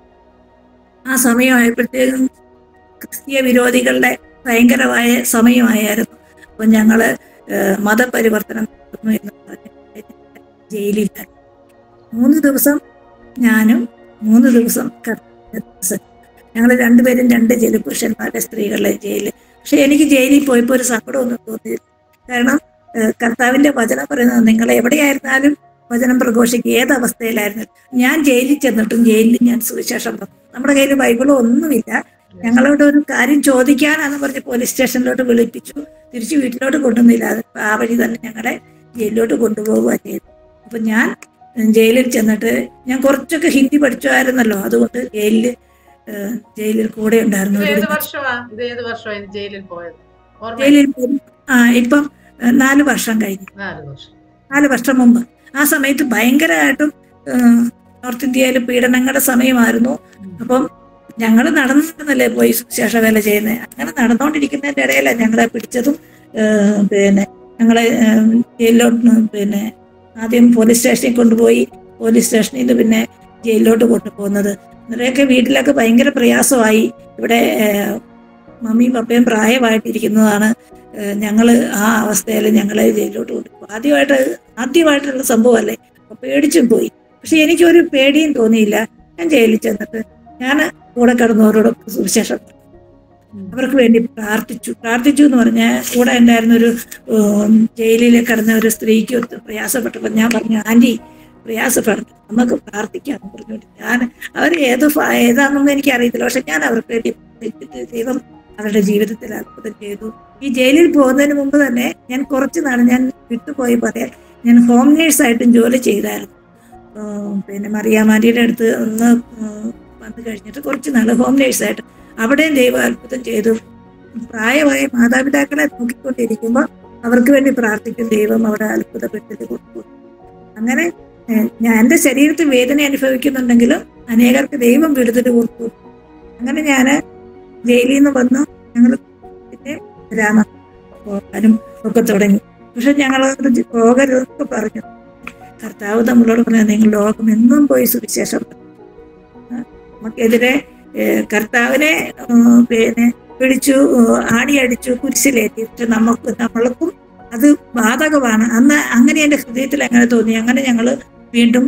S2: ആ സമയമായപ്പോഴത്തേക്കും ക്രിസ്തീയ വിരോധികളുടെ ഭയങ്കരമായ സമയമായിരുന്നു അപ്പം ഞങ്ങൾ മതപരിവർത്തനം നടത്തുന്നു എന്ന് പറഞ്ഞ് ജയിലിലായി മൂന്ന് ദിവസം ഞാനും മൂന്ന് ദിവസം കർത്താവ് ഞങ്ങൾ രണ്ടുപേരും രണ്ട് ജയിലിൽ പുരുഷന്മാരുടെ സ്ത്രീകളുടെ ജയിലിൽ പക്ഷെ എനിക്ക് ജയിലിൽ പോയപ്പോൾ ഒരു സങ്കടമൊന്നും തോന്നിയില്ല കാരണം ഏഹ്, കർത്താവിന്റെ വചനം പറയുന്നത് നിങ്ങൾ എവിടെയായിരുന്നാലും വചനം പ്രഘോഷിക്കുക ഏത് അവസ്ഥയിലായിരുന്നു ഞാൻ ജയിലിൽ ചെന്നിട്ടും ജയിലിൽ ഞാൻ സുവിശേഷം പറഞ്ഞു നമ്മുടെ കയ്യിൽ ബൈബിളോ ഒന്നുമില്ല ഞങ്ങളോട് ഒരു കാര്യം ചോദിക്കാനാന്ന് പറഞ്ഞ് പോലീസ് സ്റ്റേഷനിലോട്ട് വിളിപ്പിച്ചു തിരിച്ച് വീട്ടിലോട്ട് കൊണ്ടുവന്നില്ല അത് ആ വഴി തന്നെ ഞങ്ങളെ ജയിലിലോട്ട് കൊണ്ടുപോവുക ചെയ്തു അപ്പൊ ഞാൻ ജയിലിൽ ചെന്നിട്ട് ഞാൻ കുറച്ചൊക്കെ ഹിന്ദി പഠിച്ചായിരുന്നല്ലോ അതുകൊണ്ട് ജയിലിൽ ഏഹ്, ജയിലിൽ കൂടെ ഉണ്ടായിരുന്നു
S1: ഇത്
S2: ഒരു
S1: ഏത് വർഷമാ ഇത് ഏത് വർഷമാണ് ജയിലിൽ പോയത് ഓർമ്മ
S2: ജയിലിൽ പോയി. ആ ഇപ്പം ഏഹ്, നാല് വർഷം കഴിഞ്ഞു
S1: നാല് വർഷം
S2: നാല് വർഷം മുമ്പ് ആ സമയത്ത് ഭയങ്കരമായിട്ടും ഏഹ്, നോർത്ത് ഇന്ത്യയിൽ പീഡനങ്ങളുടെ സമയമായിരുന്നു അപ്പം ഞങ്ങൾ നടന്നിരുന്നല്ലേ പോയി സുശേഷ വേല ചെയ്യുന്നത് അങ്ങനെ നടന്നുകൊണ്ടിരിക്കുന്നതിന്റെ ഇടയിലാണ് ഞങ്ങളെ പിടിച്ചതും ഏഹ്, പിന്നെ ഞങ്ങളെ ഏഹ്, ജയിലിലോട്ട് പിന്നെ ആദ്യം പോലീസ് സ്റ്റേഷനിൽ കൊണ്ടുപോയി പോലീസ് സ്റ്റേഷനിൽ നിന്ന് പിന്നെ ജയിലിലോട്ട് കൊണ്ടുപോകുന്നത് ഇവരെയൊക്കെ വീട്ടിലൊക്കെ ഭയങ്കര പ്രയാസമായി ഇവിടെ ഏഹ്, മമ്മിയും പപ്പയും പ്രായമായിട്ടിരിക്കുന്നതാണ് ഏഹ്, ഞങ്ങള് ആ അവസ്ഥയിൽ ഞങ്ങളെ ജയിലിലോട്ട് കൊണ്ടുപോകും ആദ്യമായിട്ട് ആദ്യമായിട്ടുള്ള സംഭവമല്ലേ അപ്പൊ പേടിച്ചും പോയി പക്ഷെ എനിക്കൊരു പേടിയും തോന്നിയില്ല ഞാൻ ജയിലിൽ ചെന്നിട്ട് ഞാൻ കൂടെ കിടന്നവരോട് സുവിശേഷം പറഞ്ഞു. അവർക്ക് വേണ്ടി പ്രാർത്ഥിച്ചു പ്രാർത്ഥിച്ചു എന്ന് പറഞ്ഞാൽ കൂടെ ഉണ്ടായിരുന്ന ഒരു ഉം, ജയിലിൽ കിടന്ന ഒരു സ്ത്രീക്ക് ഒരു പ്രയാസപ്പെട്ടപ്പോൾ ഞാൻ പറഞ്ഞു ആന്റി പ്രയാസപ്പെടുന്നു നമുക്ക് പ്രാർത്ഥിക്കാന്ന് പറഞ്ഞുകൊണ്ട് ഞാൻ അവർ ഏത് ഫ- ഏതാണെന്നൊന്നും എനിക്ക് അറിയത്തില്ല പക്ഷെ ഞാൻ അവർക്ക് വേണ്ടി പ്രാർത്ഥിച്ചിട്ട് ദൈവം അവരുടെ ജീവിതത്തിൽ അത്ഭുതം ചെയ്തു ഈ ജയിലിൽ പോകുന്നതിന് മുമ്പ് തന്നെ ഞാൻ കുറച്ച് നാൾ ഞാൻ വിട്ടുപോയി പറയാൻ ഞാൻ ഹോം നേഴ്സായിട്ടും ജോലി ചെയ്തായിരുന്നു ഉം, പിന്നെ മറിയാമാരിയുടെ അടുത്ത് ഒന്ന് ഉം, വന്നു കഴിഞ്ഞിട്ട് കുറച്ച് നാൾ ഹോം നേഴ്സായിട്ട് അവിടെയും ദൈവം അത്ഭുതം ചെയ്തു പ്രായമായ മാതാപിതാക്കളെ നോക്കിക്കൊണ്ടിരിക്കുമ്പോൾ അവർക്ക് വേണ്ടി പ്രാർത്ഥിക്കും ദൈവം അവിടെ അത്ഭുതപ്പെട്ടത് കൊടുക്കും അങ്ങനെ ഏഹ്, ഞാൻ എൻ്റെ ശരീരത്തിൽ വേദന അനുഭവിക്കുന്നുണ്ടെങ്കിലും അനേകർക്ക് ദൈവം വിടുതൽ കൊടുത്തു അങ്ങനെ ഞാൻ ജയിലിൽ നിന്ന് വന്നു ഞങ്ങൾ പിന്നെ ഗ്രാമം പോകാനും ഒക്കെ തുടങ്ങി പക്ഷെ ഞങ്ങളോട് പോകരുതൊക്കെ പറഞ്ഞു കർത്താവ് നമ്മളോട് പറഞ്ഞു നിങ്ങൾ ലോകം എന്നും പോയി സുവിശേഷം പറ." ആ, നമുക്കെതിരെ ഏഹ്, കർത്താവിനെ ഉം, പിന്നെ പിടിച്ചു ഉം, ആണിയടിച്ചു കുരിശിലേറ്റി പക്ഷെ നമുക്ക് നമ്മൾക്കും അത് ബാധകമാണ് അന്ന് അങ്ങനെ എൻ്റെ ഹൃദയത്തിൽ അങ്ങനെ തോന്നി അങ്ങനെ ഞങ്ങൾ വീണ്ടും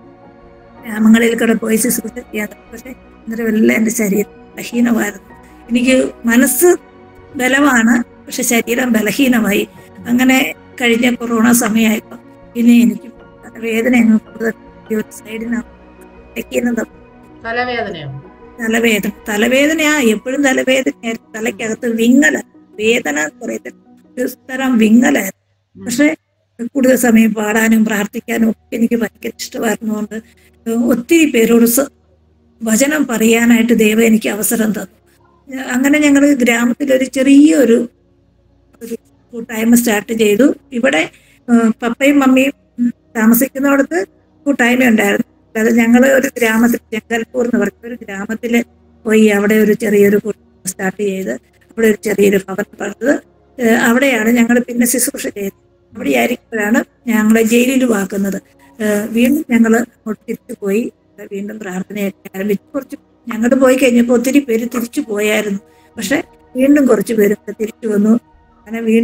S2: ഗ്രാമങ്ങളിൽ കൂടെ പോയി ശുശ്രൂഷ ചെയ്യാൻ തുടങ്ങി. പക്ഷെ അന്നേരം എല്ലാം എൻ്റെ ശരീരം ബലഹീനമായിരുന്നു എനിക്ക് മനസ്സ് ബലമാണ് പക്ഷെ ശരീരം ബലഹീനമായി അങ്ങനെ കഴിഞ്ഞ കൊറോണ സമയമായപ്പോൾ പിന്നെ എനിക്ക് വേദന അങ്ങ് കൂടുതൽ ഒരു സൈഡിനാണ്
S1: തലവേദനയോ
S2: തലവേദന തലവേദനയാ എപ്പോഴും തലവേദന തലയ്ക്കകത്ത് വിങ്ങല വേദന എന്ന് പറയത്തില്ല ഒരു തരം വിങ്ങലായിരുന്നു പക്ഷെ കൂടുതൽ സമയം പാടാനും പ്രാർത്ഥിക്കാനും ഒക്കെ എനിക്ക് ഭയങ്കര ഇഷ്ടമായിരുന്നുകൊണ്ട് ഒത്തിരി പേരോട് സ- വചനം പറയാനായിട്ട് ദൈവം എനിക്ക് അവസരം തന്നു ഞാ- അങ്ങനെ ഞങ്ങൾ ഗ്രാമത്തിൽ ഒരു ചെറിയൊരു ഒരു കൂട്ടായ്മ സ്റ്റാർട്ട് ചെയ്തു ഇവിടെ ആ, പപ്പയും മമ്മിയും ഉം, താമസിക്കുന്നിടത്ത് കൂട്ടായ്മ ഉണ്ടായിരുന്നു അതായത് ഞങ്ങൾ ഒരു ഗ്രാമത്തിൽ ജംഗൽപൂർ എന്ന് പറഞ്ഞ ഒരു ഗ്രാമത്തിൽ പോയി അവിടെ ഒരു ചെറിയൊരു കൂട്ടായ്മ സ്റ്റാർട്ട് ചെയ്ത് അവിടെ ഒരു ചെറിയൊരു ഭവൻ പണിത് ഏഹ് അവിടെയാണ് ഞങ്ങൾ പിന്നെ ശുശ്രൂഷ ചെയ്തത് അവിടെ ആയിരിക്കുമ്പോഴാണ് ഞങ്ങളെ ജയിലിൽ വാക്കുന്നത് ഏഹ് വീണ്ടും ഞങ്ങൾ തിരിച്ചു പോയി അവിടെ വീണ്ടും പ്രാർത്ഥനയൊക്കെ ആരംഭിച്ചു കുറച്ച് ഞങ്ങൾ പോയി കഴിഞ്ഞപ്പോൾ ഒത്തിരി പേര് തിരിച്ചു പോയായിരുന്നു പക്ഷെ വീണ്ടും കുറച്ച് പേരൊക്കെ തിരിച്ചു വന്നു അങ്ങനെ വീണ്ടും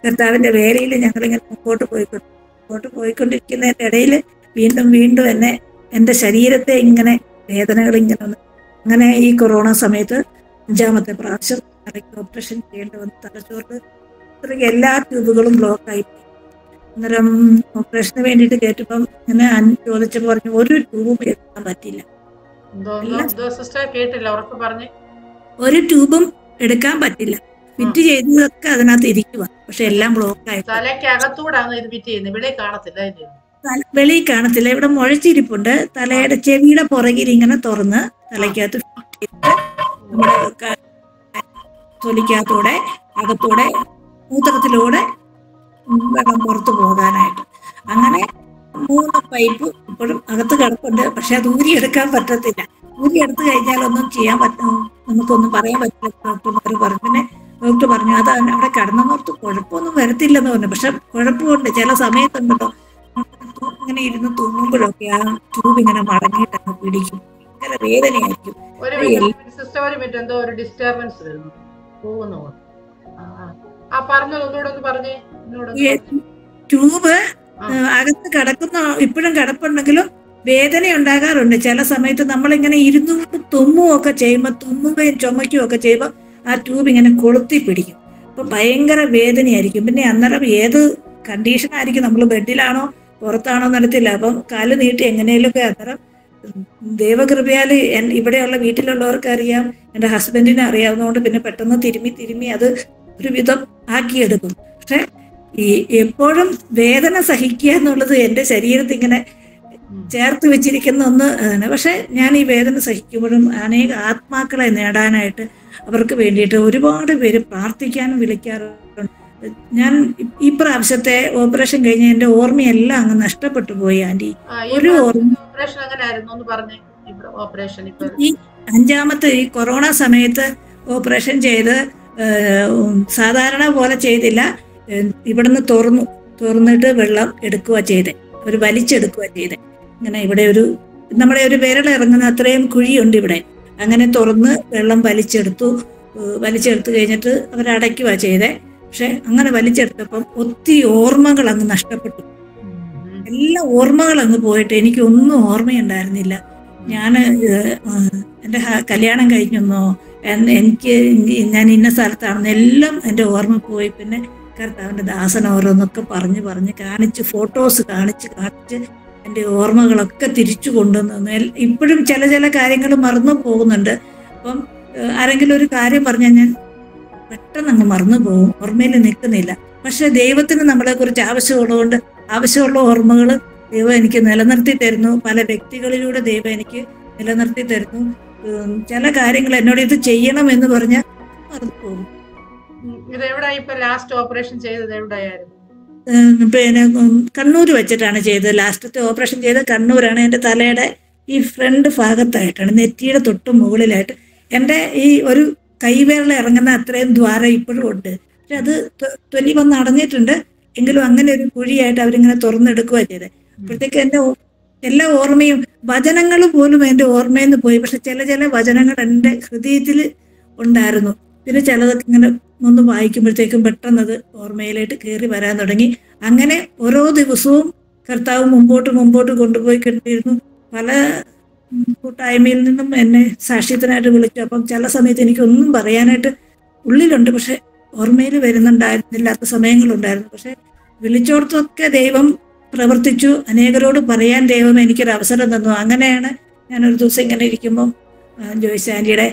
S2: കർത്താവിന്റെ വേലയിൽ ഞങ്ങളിങ്ങനെ മുമ്പോട്ട് പോയിക്കൊണ്ട് മുമ്പോട്ട് പോയിക്കൊണ്ടിരിക്കുന്നതിന്റെ ഇടയിൽ വീണ്ടും വീണ്ടും എന്നെ എൻ്റെ ശരീരത്തെ ഇങ്ങനെ വേദനകൾ ഇങ്ങനെ വന്നു അങ്ങനെ ഈ കൊറോണ സമയത്ത് അഞ്ചാമത്തെ പ്രാവശ്യം തലയ്ക്ക് ഓപ്പറേഷൻ ചെയ്യേണ്ടി വന്നു തലച്ചോറിൽ ഇത്രയ്ക്ക് എല്ലാ ട്യൂബുകളും ബ്ലോക്കായി പോയി അന്നേരം ഓപ്പറേഷന് വേണ്ടിയിട്ട് കേട്ടപ്പം ഇങ്ങനെ അൻ- ചോദിച്ചപ്പോൾ പറഞ്ഞു ഒരു ട്യൂബും എടുക്കാൻ പറ്റില്ല
S1: എന്തോ എന്തോ എന്തോ സിസ്റ്റർ കേട്ടില്ല ഉറപ്പ് പറഞ്ഞ്
S2: ഒരു ട്യൂബും എടുക്കാൻ പറ്റില്ല ഫിറ്റ് ചെയ്തതൊക്കെ അതിനകത്ത് ഇരിക്കുക പക്ഷെ എല്ലാം ബ്ലോക്കായി
S1: തലയ്ക്ക് അകത്തൂടാണ് ഇത് ഫിറ്റ് ചെയ്യുന്നത് ഇവിടെ കാണത്തില്ല അതിന്റെ
S2: തല- വെളിയിൽ കാണത്തില്ല ഇവിടെ മുഴച്ചിരിപ്പുണ്ട് തലയുടെ ചെവിയുടെ പുറകിൽ ഇങ്ങനെ തുറന്ന് തലയ്ക്കകത്ത് fit ചെയ്തിട്ട് നമ്മുടെ ക- തൊലിക്കകത്തൂടെ അകത്തൂടെ മൂത്രത്തിലൂടെ വെള്ളം പുറത്തു പോകാനായിട്ട് അങ്ങനെ മൂന്ന് പൈപ്പ് ഇപ്പോഴും അകത്ത് കിടപ്പുണ്ട് പക്ഷെ അത് ഊരിയെടുക്കാൻ പറ്റത്തില്ല ഊരിയെടുത്ത് കഴിഞ്ഞാൽ ഒന്നും ചെയ്യാൻ പറ്റും നമുക്കൊന്നും പറയാൻ പറ്റില്ല ഡോക്ടർമാർ പറഞ്ഞു പിന്നെ ഡോക്ടർ പറഞ്ഞു അത് അവിടെ കിടന്നോർത്ത് കുഴപ്പമൊന്നും വരത്തില്ലെന്ന് പറഞ്ഞു പക്ഷെ കുഴപ്പമുണ്ട് ചില സമയത്തുണ്ടല്ലോ ഇങ്ങനെ ഇരുന്ന് തുമ്മുമ്പോഴൊക്കെ ആ ട്യൂബ് ഇങ്ങനെ മടങ്ങിയിട്ടങ്ങ് പിടിക്കും ഭയങ്കര വേദനയായിരിക്കും
S1: ഒരു മിനിറ്റ് സിസ്റ്റർ ഒരു മിനിറ്റ് എന്തോ ഒരു ഡിസ്റ്റർബൻസ് വരുന്നു പോകുന്നു ആ, ആ. ആ പറഞ്ഞത് ഒന്നുകൂടെ ഒന്ന് പറഞ്ഞേ ഒന്നുകൂടെ ഒന്ന്
S2: ഈ
S1: പറഞ്ഞേ.
S2: ട്യൂബ്
S1: ആ.
S2: ഏഹ്, അകത്ത് കിടക്കുന്ന ഇപ്പോഴും കിടപ്പുണ്ടെങ്കിലും വേദന ഉണ്ടാകാറുണ്ട് ചില സമയത്ത് നമ്മളിങ്ങനെ ഇരുന്നുകൊണ്ട് തുമ്മുകയൊക്കെ ചെയ്യുമ്പോൾ തുമ്മുകയും ചുമക്കുകയും ഒക്കെ ചെയ്യുമ്പോൾ ആ ട്യൂബ് ഇങ്ങനെ കൊളുത്തി പിടിക്കും അപ്പൊ ഭയങ്കര വേദനയായിരിക്കും പിന്നെ അന്നേരം ഏത് കണ്ടീഷൻ ആയിരിക്കും നമ്മൾ ബെഡിലാണോ പുറത്താണോ നടത്തില്ല അപ്പം കാല് നീട്ടി എങ്ങനെയൊക്കെ അന്നേരം ദൈവകൃപയാൽ ഇവിടെയുള്ള വീട്ടിലുള്ളവർക്ക് അറിയാം എൻ്റെ ഹസ്ബൻഡിനെ അറിയാവുന്നതുകൊണ്ട് പിന്നെ പെട്ടെന്ന് തിരുമ്മി തിരുമ്മി അത് ഒരു വിധം ആക്കിയെടുക്കും പക്ഷെ ഈ എപ്പോഴും വേദന സഹിക്കുക എന്നുള്ളത് എൻ്റെ ശരീരത്തിൽ ഇങ്ങനെ
S1: ഉം.
S2: ചേർത്ത് വെച്ചിരിക്കുന്ന ഒന്ന് ആണ് പക്ഷെ ഞാൻ ഈ വേദന സഹിക്കുമ്പോഴും അനേക ആത്മാക്കളെ നേടാനായിട്ട് അവർക്ക് വേണ്ടിയിട്ട് ഒരുപാട് പേര് പ്രാർത്ഥിക്കാനും വിളിക്കാറുണ്ട് ഞാൻ ഈ- ഈ പ്രാവശ്യത്തെ ഓപ്പറേഷൻ കഴിഞ്ഞ് എൻ്റെ ഓർമ്മയെല്ലാം അങ്ങ് നഷ്ടപ്പെട്ടു പോയി ആൻറ്റി
S1: ആ, ഈ
S2: ഒരു ഓർമ്മ
S1: ഓപ്പറേഷൻ എങ്ങനെയായിരുന്നു ഒന്ന് പറഞ്ഞേ ഇവിടെ ഓപ്പറേഷൻ ഇപ്പൊ
S2: ഈ അഞ്ചാമത്തെ ഈ കൊറോണ സമയത്ത് ഓപ്പറേഷൻ ചെയ്ത് ഏഹ്, ഉം, സാധാരണ പോലെ ചെയ്തില്ല ഏഹ്, ഇവിടുന്ന് തുറന്നു തുറന്നിട്ട് വെള്ളം എടുക്കുക ചെയ്തേ ഒരു വലിച്ചെടുക്കുക ചെയ്തേ ഇങ്ങനെ ഇവിടെ ഒരു നമ്മുടെ ഒരു വിരൽ ഇറങ്ങുന്ന അത്രയും കുഴിയുണ്ട് ഇവിടെ അങ്ങനെ തുറന്ന് വെള്ളം വലിച്ചെടുത്തു ഏഹ്, വലിച്ചെടുത്ത് കഴിഞ്ഞിട്ട് അവരടയ്ക്കുക ചെയ്തേ പക്ഷെ അങ്ങനെ വലിച്ചെടുത്തപ്പം ഒത്തിരി ഓർമ്മകൾ അങ്ങ് നഷ്ടപ്പെട്ടു എല്ലാ ഓർമ്മകൾ അങ്ങ് പോയിട്ട് എനിക്കൊന്നും ഓർമ്മയുണ്ടായിരുന്നില്ല ഞാൻ എൻ്റെ ഹ- കല്യാണം കഴിഞ്ഞെന്നോ എൻ- എനിക്ക് ഇ- ഞാൻ ഇന്ന സ്ഥലത്താണെന്ന് എല്ലാം എൻ്റെ ഓർമ്മ പോയി പിന്നെ കർത്താവിൻ്റെ ദാസൻ ഓരോന്നൊക്കെ പറഞ്ഞ് പറഞ്ഞ് കാണിച്ച് ഫോട്ടോസ് കാണിച്ച് കാണിച്ച് എൻ്റെ ഓർമ്മകളൊക്കെ തിരിച്ചു കൊണ്ടുവന്നു എൽ- ഇപ്പോഴും ചില ചില കാര്യങ്ങൾ മറന്നു പോകുന്നുണ്ട് അപ്പം ഏഹ്, ആരെങ്കിലും ഒരു കാര്യം പറഞ്ഞാൽ ഞാൻ പെട്ടെന്ന് അങ്ങ് മറന്നു പോകും ഓർമ്മയിൽ നിൽക്കുന്നില്ല പക്ഷെ ദൈവത്തിന് നമ്മളെ കുറിച്ച് ആവശ്യമുള്ളതുകൊണ്ട് ആവശ്യമുള്ള ഓർമ്മകൾ ദൈവം എനിക്ക് നിലനിർത്തി തരുന്നു പല വ്യക്തികളിലൂടെ ദൈവം എനിക്ക് നിലനിർത്തി തരുന്നു ഉം, ചില കാര്യങ്ങൾ എന്നോട് ഇത് ചെയ്യണം എന്ന് പറഞ്ഞാൽ മറന്നു പോകും
S1: ഉം, ഇത് എവിടെ ഇപ്പൊ ലാസ്റ്റ് ഓപ്പറേഷൻ ചെയ്തത് എവിടെയായിരുന്നു
S2: ഉം, പിന്നെ ഉം, കണ്ണൂർ വെച്ചിട്ടാണ് ചെയ്തത് ലാസ്റ്റത്തെ ഓപ്പറേഷൻ ചെയ്തത് കണ്ണൂരാണ് എൻ്റെ തലയുടെ ഈ ഫ്രണ്ട് ഭാഗത്തായിട്ടാണ് നെറ്റിയുടെ തൊട്ട് മുകളിലായിട്ട് എൻ്റെ ഈ ഒരു കൈവേറിൽ ഇറങ്ങുന്ന അത്രയും ദ്വാരം ഇപ്പോഴും ഉണ്ട് പക്ഷെ അത് തൊ- തൊലി വന്ന് അടഞ്ഞിട്ടുണ്ട് എങ്കിലും അങ്ങനെ ഒരു കുഴിയായിട്ട് അവരിങ്ങനെ തുറന്നെടുക്കുക ചെയ്തത് അപ്പോഴത്തേക്ക് എൻ്റെ ഓ- എല്ലാ ഓർമ്മയും വചനങ്ങൾ പോലും എൻ്റെ ഓർമ്മയിൽ നിന്ന് പോയി പക്ഷെ ചില ചില വചനങ്ങൾ എൻ്റെ ഹൃദയത്തിൽ ഉണ്ടായിരുന്നു പിന്നെ ചിലതൊക്കെ ഇങ്ങനെ ഒന്ന് വായിക്കുമ്പോഴത്തേക്കും പെട്ടെന്ന് അത് ഓർമ്മയിലായിട്ട് കയറി വരാൻ തുടങ്ങി അങ്ങനെ ഓരോ ദിവസവും കർത്താവ് മുമ്പോട്ട് മുമ്പോട്ട് കൊണ്ടുപോയി കണ്ടിരുന്നു പല ഉം, കൂട്ടായ്മയിൽ നിന്നും എന്നെ സാക്ഷ്യത്തിനായിട്ട് വിളിച്ചു അപ്പം ചില സമയത്ത് എനിക്കൊന്നും പറയാനായിട്ട് ഉള്ളിലുണ്ട് പക്ഷെ ഓർമ്മയിൽ വരുന്നുണ്ടായിരുന്നില്ലാത്ത സമയങ്ങളുണ്ടായിരുന്നു പക്ഷെ വിളിച്ചോടത്തൊക്കെ ദൈവം പ്രവർത്തിച്ചു അനേകരോട് പറയാൻ ദൈവം എനിക്കൊരു അവസരം തന്നു അങ്ങനെയാണ് ഞാനൊരു ദിവസം ഇങ്ങനെ ഇരിക്കുമ്പം ആ, ജോയ്സ് ആൻറ്റിയുടെ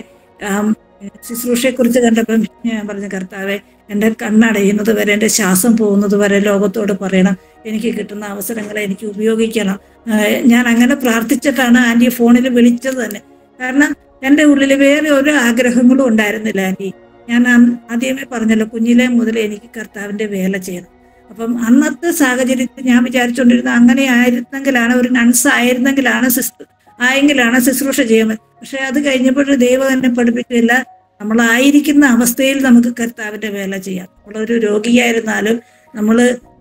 S2: ശുശ്രൂഷയെക്കുറിച്ച് കണ്ടപ്പം ഞാൻ പറഞ്ഞു കർത്താവെ എൻ്റെ കണ്ണടയുന്നത് വരെ എൻ്റെ ശ്വാസം പോകുന്നത് വരെ ലോകത്തോട് പറയണം എനിക്ക് കിട്ടുന്ന അവസരങ്ങളെ എനിക്ക് ഉപയോഗിക്കണം ആ, ഞാൻ അങ്ങനെ പ്രാർത്ഥിച്ചിട്ടാണ് ആൻറ്റി ഫോണിൽ വിളിച്ചത് തന്നെ കാരണം എൻ്റെ ഉള്ളിൽ വേറെ ഒരു ആഗ്രഹങ്ങളും ഉണ്ടായിരുന്നില്ല ആൻറ്റി ഞാൻ അന്ന് ആദ്യമേ പറഞ്ഞല്ലോ കുഞ്ഞിലെ മുതൽ എനിക്ക് കർത്താവിൻ്റെ വേല ചെയ്യണം അപ്പം അന്നത്തെ സാഹചര്യത്തിൽ ഞാൻ വിചാരിച്ചുകൊണ്ടിരുന്ന അങ്ങനെ ആയിരുന്നെങ്കിലാണ് ഒരു നൺസ് ആയിരുന്നെങ്കിലാണ് സിസ്റ്റർ ആയെങ്കിലാണ് ശുശ്രൂഷ ചെയ്യുന്നത് പക്ഷെ അത് കഴിഞ്ഞപ്പോൾ ദൈവം എന്നെ പഠിപ്പിക്കില്ല നമ്മളായിരിക്കുന്ന അവസ്ഥയിൽ നമുക്ക് കർത്താവിന്റെ വേല ചെയ്യാം നമ്മളൊരു രോഗിയായിരുന്നാലും നമ്മൾ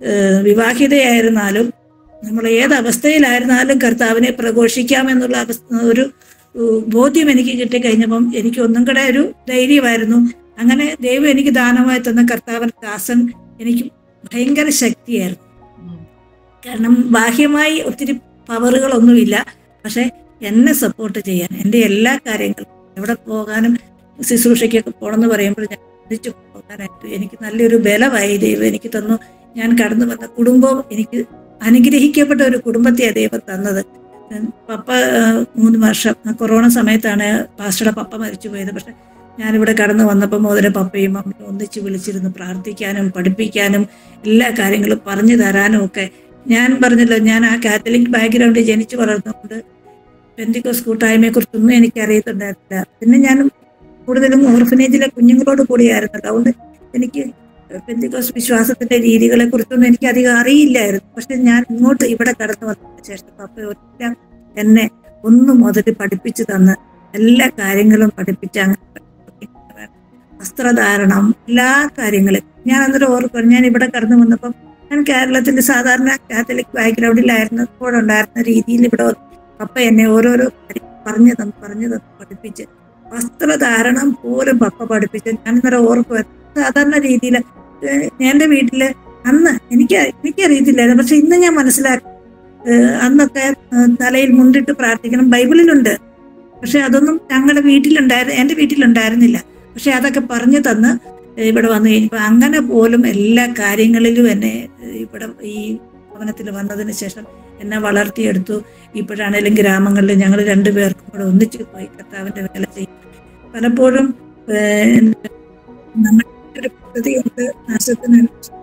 S2: വിവാഹിതയായിരുന്നാലും നമ്മൾ ഏത് അവസ്ഥയിലായിരുന്നാലും കർത്താവിനെ പ്രഘോഷിക്കാമെന്നുള്ള അവസ്ഥ ഒരു ഏഹ്, ബോധ്യം എനിക്ക് കിട്ടിക്കഴിഞ്ഞപ്പം എനിക്ക് ഒന്നും കൂടെ ഒരു ധൈര്യമായിരുന്നു അങ്ങനെ ദൈവം എനിക്ക് ദാനമായി തന്ന കർത്താവൻ ദാസൻ എനിക്ക് ഭയങ്കര ശക്തിയായിരുന്നു
S1: ഉം.
S2: കാരണം ബാഹ്യമായി ഒത്തിരി പവറുകളൊന്നുമില്ല പക്ഷെ എന്നെ സപ്പോർട്ട് ചെയ്യാൻ എൻ്റെ എല്ലാ കാര്യങ്ങളും എവിടെ പോകാനും ശുശ്രൂഷയ്ക്കൊക്കെ പോകണമെന്ന് പറയുമ്പോൾ ഞാൻ ഒന്നിച്ചു പോകാനായിട്ട് എനിക്ക് നല്ലൊരു ബലമായി ദൈവം എനിക്ക് തന്നു ഞാൻ കടന്നു വന്ന കുടുംബവും എനിക്ക് അനുഗ്രഹിക്കപ്പെട്ട ഒരു കുടുംബത്തെയാണ് ദൈവം തന്നത് ഉം, പപ്പ ആ, മൂന്ന് വർഷം ആ കൊറോണ സമയത്താണ് പാസ്റ്ററുടെ പപ്പ മരിച്ചു പോയത് പക്ഷെ ഞാനിവിടെ കടന്നു വന്നപ്പോൾ മുതൽ പപ്പയും അമ്മയും ഒന്നിച്ച് വിളിച്ചിരുന്നു പ്രാർത്ഥിക്കാനും പഠിപ്പിക്കാനും എല്ലാ കാര്യങ്ങളും പറഞ്ഞു തരാനും ഒക്കെ ഞാൻ പറഞ്ഞല്ലോ ഞാൻ ആ കാത്തലിക് ബാക്ക്ഗ്രൗണ്ടിൽ ജനിച്ചു വളർന്നുകൊണ്ട് പെന്തിക്കോസ് കൂട്ടായ്മയെ കുറിച്ചൊന്നും എനിക്ക് അറിയത്തുണ്ടായിരുന്നില്ല പിന്നെ ഞാൻ കൂടുതലും ഓർഫനേജിലെ കുഞ്ഞുങ്ങളോട് കൂടിയായിരുന്നു അതുകൊണ്ട് എനിക്ക് പെന്തിക്കോസ് വിശ്വാസത്തിന്റെ രീതികളെ കുറിച്ചൊന്നും എനിക്ക് അധികം അറിയില്ലായിരുന്നു പക്ഷെ ഞാൻ ഇങ്ങോട്ട് ഇവിടെ കടന്നു വന്നതിന് ശേഷം പപ്പ ഒറ്റ എന്നെ ഒന്നു മുതൽ പഠിപ്പിച്ചു തന്ന് എല്ലാ കാര്യങ്ങളും പഠിപ്പിച്ച് അങ്ങനെ വസ്ത്രധാരണം എല്ലാ കാര്യങ്ങളും ഞാൻ അന്നേരം ഓർക്കും ഞാൻ ഇവിടെ കടന്നു വന്നപ്പം ഞാൻ കേരളത്തിൽ സാധാരണ കാത്തലിക് ബാക്ക്ഗ്രൗണ്ടിലായിരുന്നപ്പോഴുണ്ടായിരുന്ന രീതിയിൽ ഇവിടെ വന്ന് പപ്പ എന്നെ ഓരോരോ കാര്യം പറഞ്ഞു തന്നു പറഞ്ഞു തന്നു പഠിപ്പിച്ച് വസ്ത്രധാരണം പോലും പപ്പ പഠിപ്പിച്ച് ഞാൻ ഇന്നലെ ഓർക്കുക സാധാരണ രീതിയിൽ എൻ്റെ വീട്ടില് അന്ന് എനിക്ക് എനിക്കറിയത്തില്ലായിരുന്നു പക്ഷെ ഇന്ന് ഞാൻ മനസ്സിലാക്കി ഏഹ് അന്നൊക്കെ ഏഹ് തലയിൽ മുണ്ടിട്ട് പ്രാർത്ഥിക്കണം ബൈബിളിലുണ്ട് പക്ഷെ അതൊന്നും ഞങ്ങളുടെ വീട്ടിലുണ്ടായിരുന്നു എൻ്റെ വീട്ടിലുണ്ടായിരുന്നില്ല പക്ഷെ അതൊക്കെ പറഞ്ഞു തന്ന് ഇവിടെ വന്നു കഴിഞ്ഞപ്പോൾ അങ്ങനെ പോലും എല്ലാ കാര്യങ്ങളിലും എന്നെ ഏഹ് ഇവിടെ ഈ ഭവനത്തിൽ വന്നതിന് ശേഷം എന്നെ വളർത്തിയെടുത്തു ഇപ്പോഴാണേലും ഗ്രാമങ്ങളിൽ ഞങ്ങൾ രണ്ടുപേർക്കും കൂടെ ഒന്നിച്ച് പോയി കർത്താവിന്റെ വേല ചെയ്യും പലപ്പോഴും ഏഹ്, നമ്മുടെ ഒരു പദ്ധതിയുണ്ട് നാശത്തിന്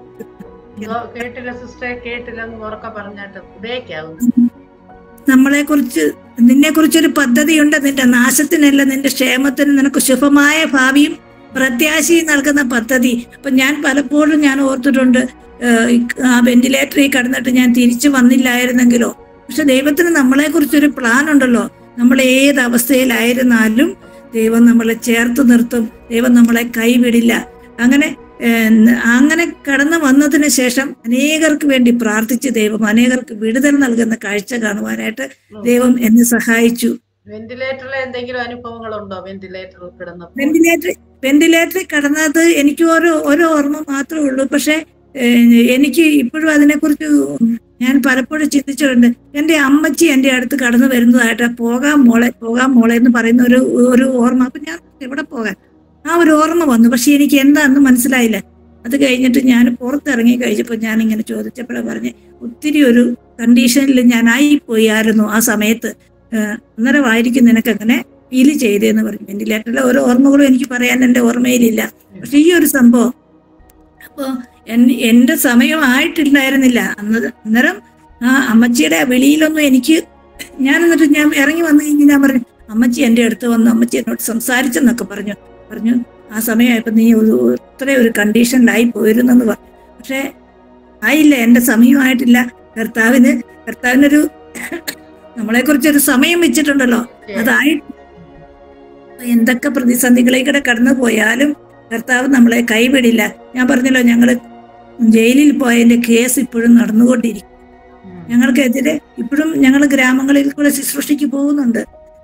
S1: ഇതോ കേട്ടില്ല സിസ്റ്ററെ കേട്ടില്ല എന്ന് ഉറക്കെ പറഞ്ഞിട്ട് ഉപയോഗിക്കാവുന്നു
S2: നമ്മളെ കുറിച്ച് നിന്നെ കുറിച്ചൊരു പദ്ധതിയുണ്ട് നിന്റെ നാശത്തിനല്ല നിന്റെ ക്ഷേമത്തിന് നിനക്ക് ശുഭമായ ഭാവിയും പ്രത്യാശയും നൽകുന്ന പദ്ധതി അപ്പൊ ഞാൻ പലപ്പോഴും ഞാൻ ഓർത്തിട്ടുണ്ട് ഏഹ്, ഈ ആ വെന്റിലേറ്ററിൽ കടന്നിട്ട് ഞാൻ തിരിച്ചു വന്നില്ലായിരുന്നെങ്കിലോ പക്ഷെ ദൈവത്തിന് നമ്മളെ കുറിച്ചൊരു പ്ലാൻ ഉണ്ടല്ലോ നമ്മൾ ഏത് അവസ്ഥയിലായിരുന്നാലും ദൈവം നമ്മളെ ചേർത്ത് നിർത്തും ദൈവം നമ്മളെ കൈവിടില്ല അങ്ങനെ ഏഹ്, അങ്ങനെ കടന്നു വന്നതിന് ശേഷം അനേകർക്ക് വേണ്ടി പ്രാർത്ഥിച്ച് ദൈവം അനേകർക്ക് വിടുതൽ നൽകുന്ന കാഴ്ച കാണുവാനായിട്ട് ദൈവം എന്നെ സഹായിച്ചു
S1: വെന്റിലേറ്ററിൽ എന്തെങ്കിലും അനുഭവങ്ങളുണ്ടോ വെന്റിലേറ്ററിൽ കിടന്നപ്പോൾ
S2: വെന്റിലേറ്റർ വെന്റിലേറ്ററിൽ കടന്നത് എനിക്ക് ഓരോ ഓരോ ഓർമ്മ മാത്രമേ ഉള്ളൂ പക്ഷെ ഏഹ്, എനിക്ക് ഇപ്പോഴും അതിനെക്കുറിച്ച് ഞാൻ പലപ്പോഴും ചിന്തിച്ചിട്ടുണ്ട് എൻ്റെ അമ്മച്ചി എൻ്റെ അടുത്ത് കടന്നു വരുന്നതായിട്ട് പോകാൻ മോളെ പോകാൻ മോളെ എന്ന് പറയുന്ന ഒരു ഒരു ഓർമ്മ അപ്പൊ ഞാൻ എവിടെ പോകാൻ ആ ഒരു ഓർമ്മ വന്നു പക്ഷെ എനിക്ക് എന്താണെന്ന് മനസ്സിലായില്ല അത് കഴിഞ്ഞിട്ട് ഞാൻ പുറത്തിറങ്ങി കഴിഞ്ഞപ്പോൾ ഞാൻ ഇങ്ങനെ ചോദിച്ചപ്പോഴേ പറഞ്ഞ് ഒത്തിരി ഒരു കണ്ടീഷനിൽ ഞാൻ ആയിപ്പോയായിരുന്നു ആ സമയത്ത് ഏഹ്, അന്നേരമായിരിക്കും നിനക്ക് അങ്ങനെ ഫീൽ ചെയ്തതെന്ന് പറഞ്ഞു വെന്റിലേറ്ററിലെ ഓരോ ഓർമ്മകളും എനിക്ക് പറയാൻ എൻ്റെ ഓർമ്മയിലില്ല പക്ഷെ ഈ ഒരു സംഭവം അപ്പോൾ എൻ്റെ സമയമായിട്ടില്ലായിരുന്നില്ല അന്ന് അന്നേരം ആ അമ്മച്ചിയുടെ വെളിയിലൊന്നും എനിക്ക് ഞാൻ എന്നിട്ട് ഞാൻ ഇറങ്ങി വന്നു കഴിഞ്ഞ് ഞാൻ പറഞ്ഞു അമ്മച്ചി എൻ്റെ അടുത്ത് വന്നു അമ്മച്ചി എന്നോട് സംസാരിച്ചെന്നൊക്കെ പറഞ്ഞു പറഞ്ഞു ആ സമയമായപ്പോൾ നീ ഒരു ഇത്രയും ഒരു കണ്ടീഷനിലായി പോയിരുന്നെന്ന് പറഞ്ഞു പക്ഷേ ആയില്ല എൻ്റെ സമയമായിട്ടില്ല കർത്താവിന് കർത്താവിനൊരു നമ്മളെ കുറിച്ചൊരു സമയം വെച്ചിട്ടുണ്ടല്ലോ അതായി എന്തൊക്കെ പ്രതിസന്ധികളിൽ കടന്നു പോയാലും കർത്താവ് നമ്മളെ കൈവിടില്ല ഞാൻ പറഞ്ഞല്ലോ ഞങ്ങള് ജയിലിൽ പോയതിന്റെ കേസ് ഇപ്പോഴും നടന്നുകൊണ്ടിരിക്കും
S1: ഉം.
S2: ഞങ്ങൾക്കെതിരെ ഇപ്പോഴും ഞങ്ങൾ ഗ്രാമങ്ങളിൽ കൂടെ ശുശ്രൂഷയ്ക്ക് പോകുന്നുണ്ട്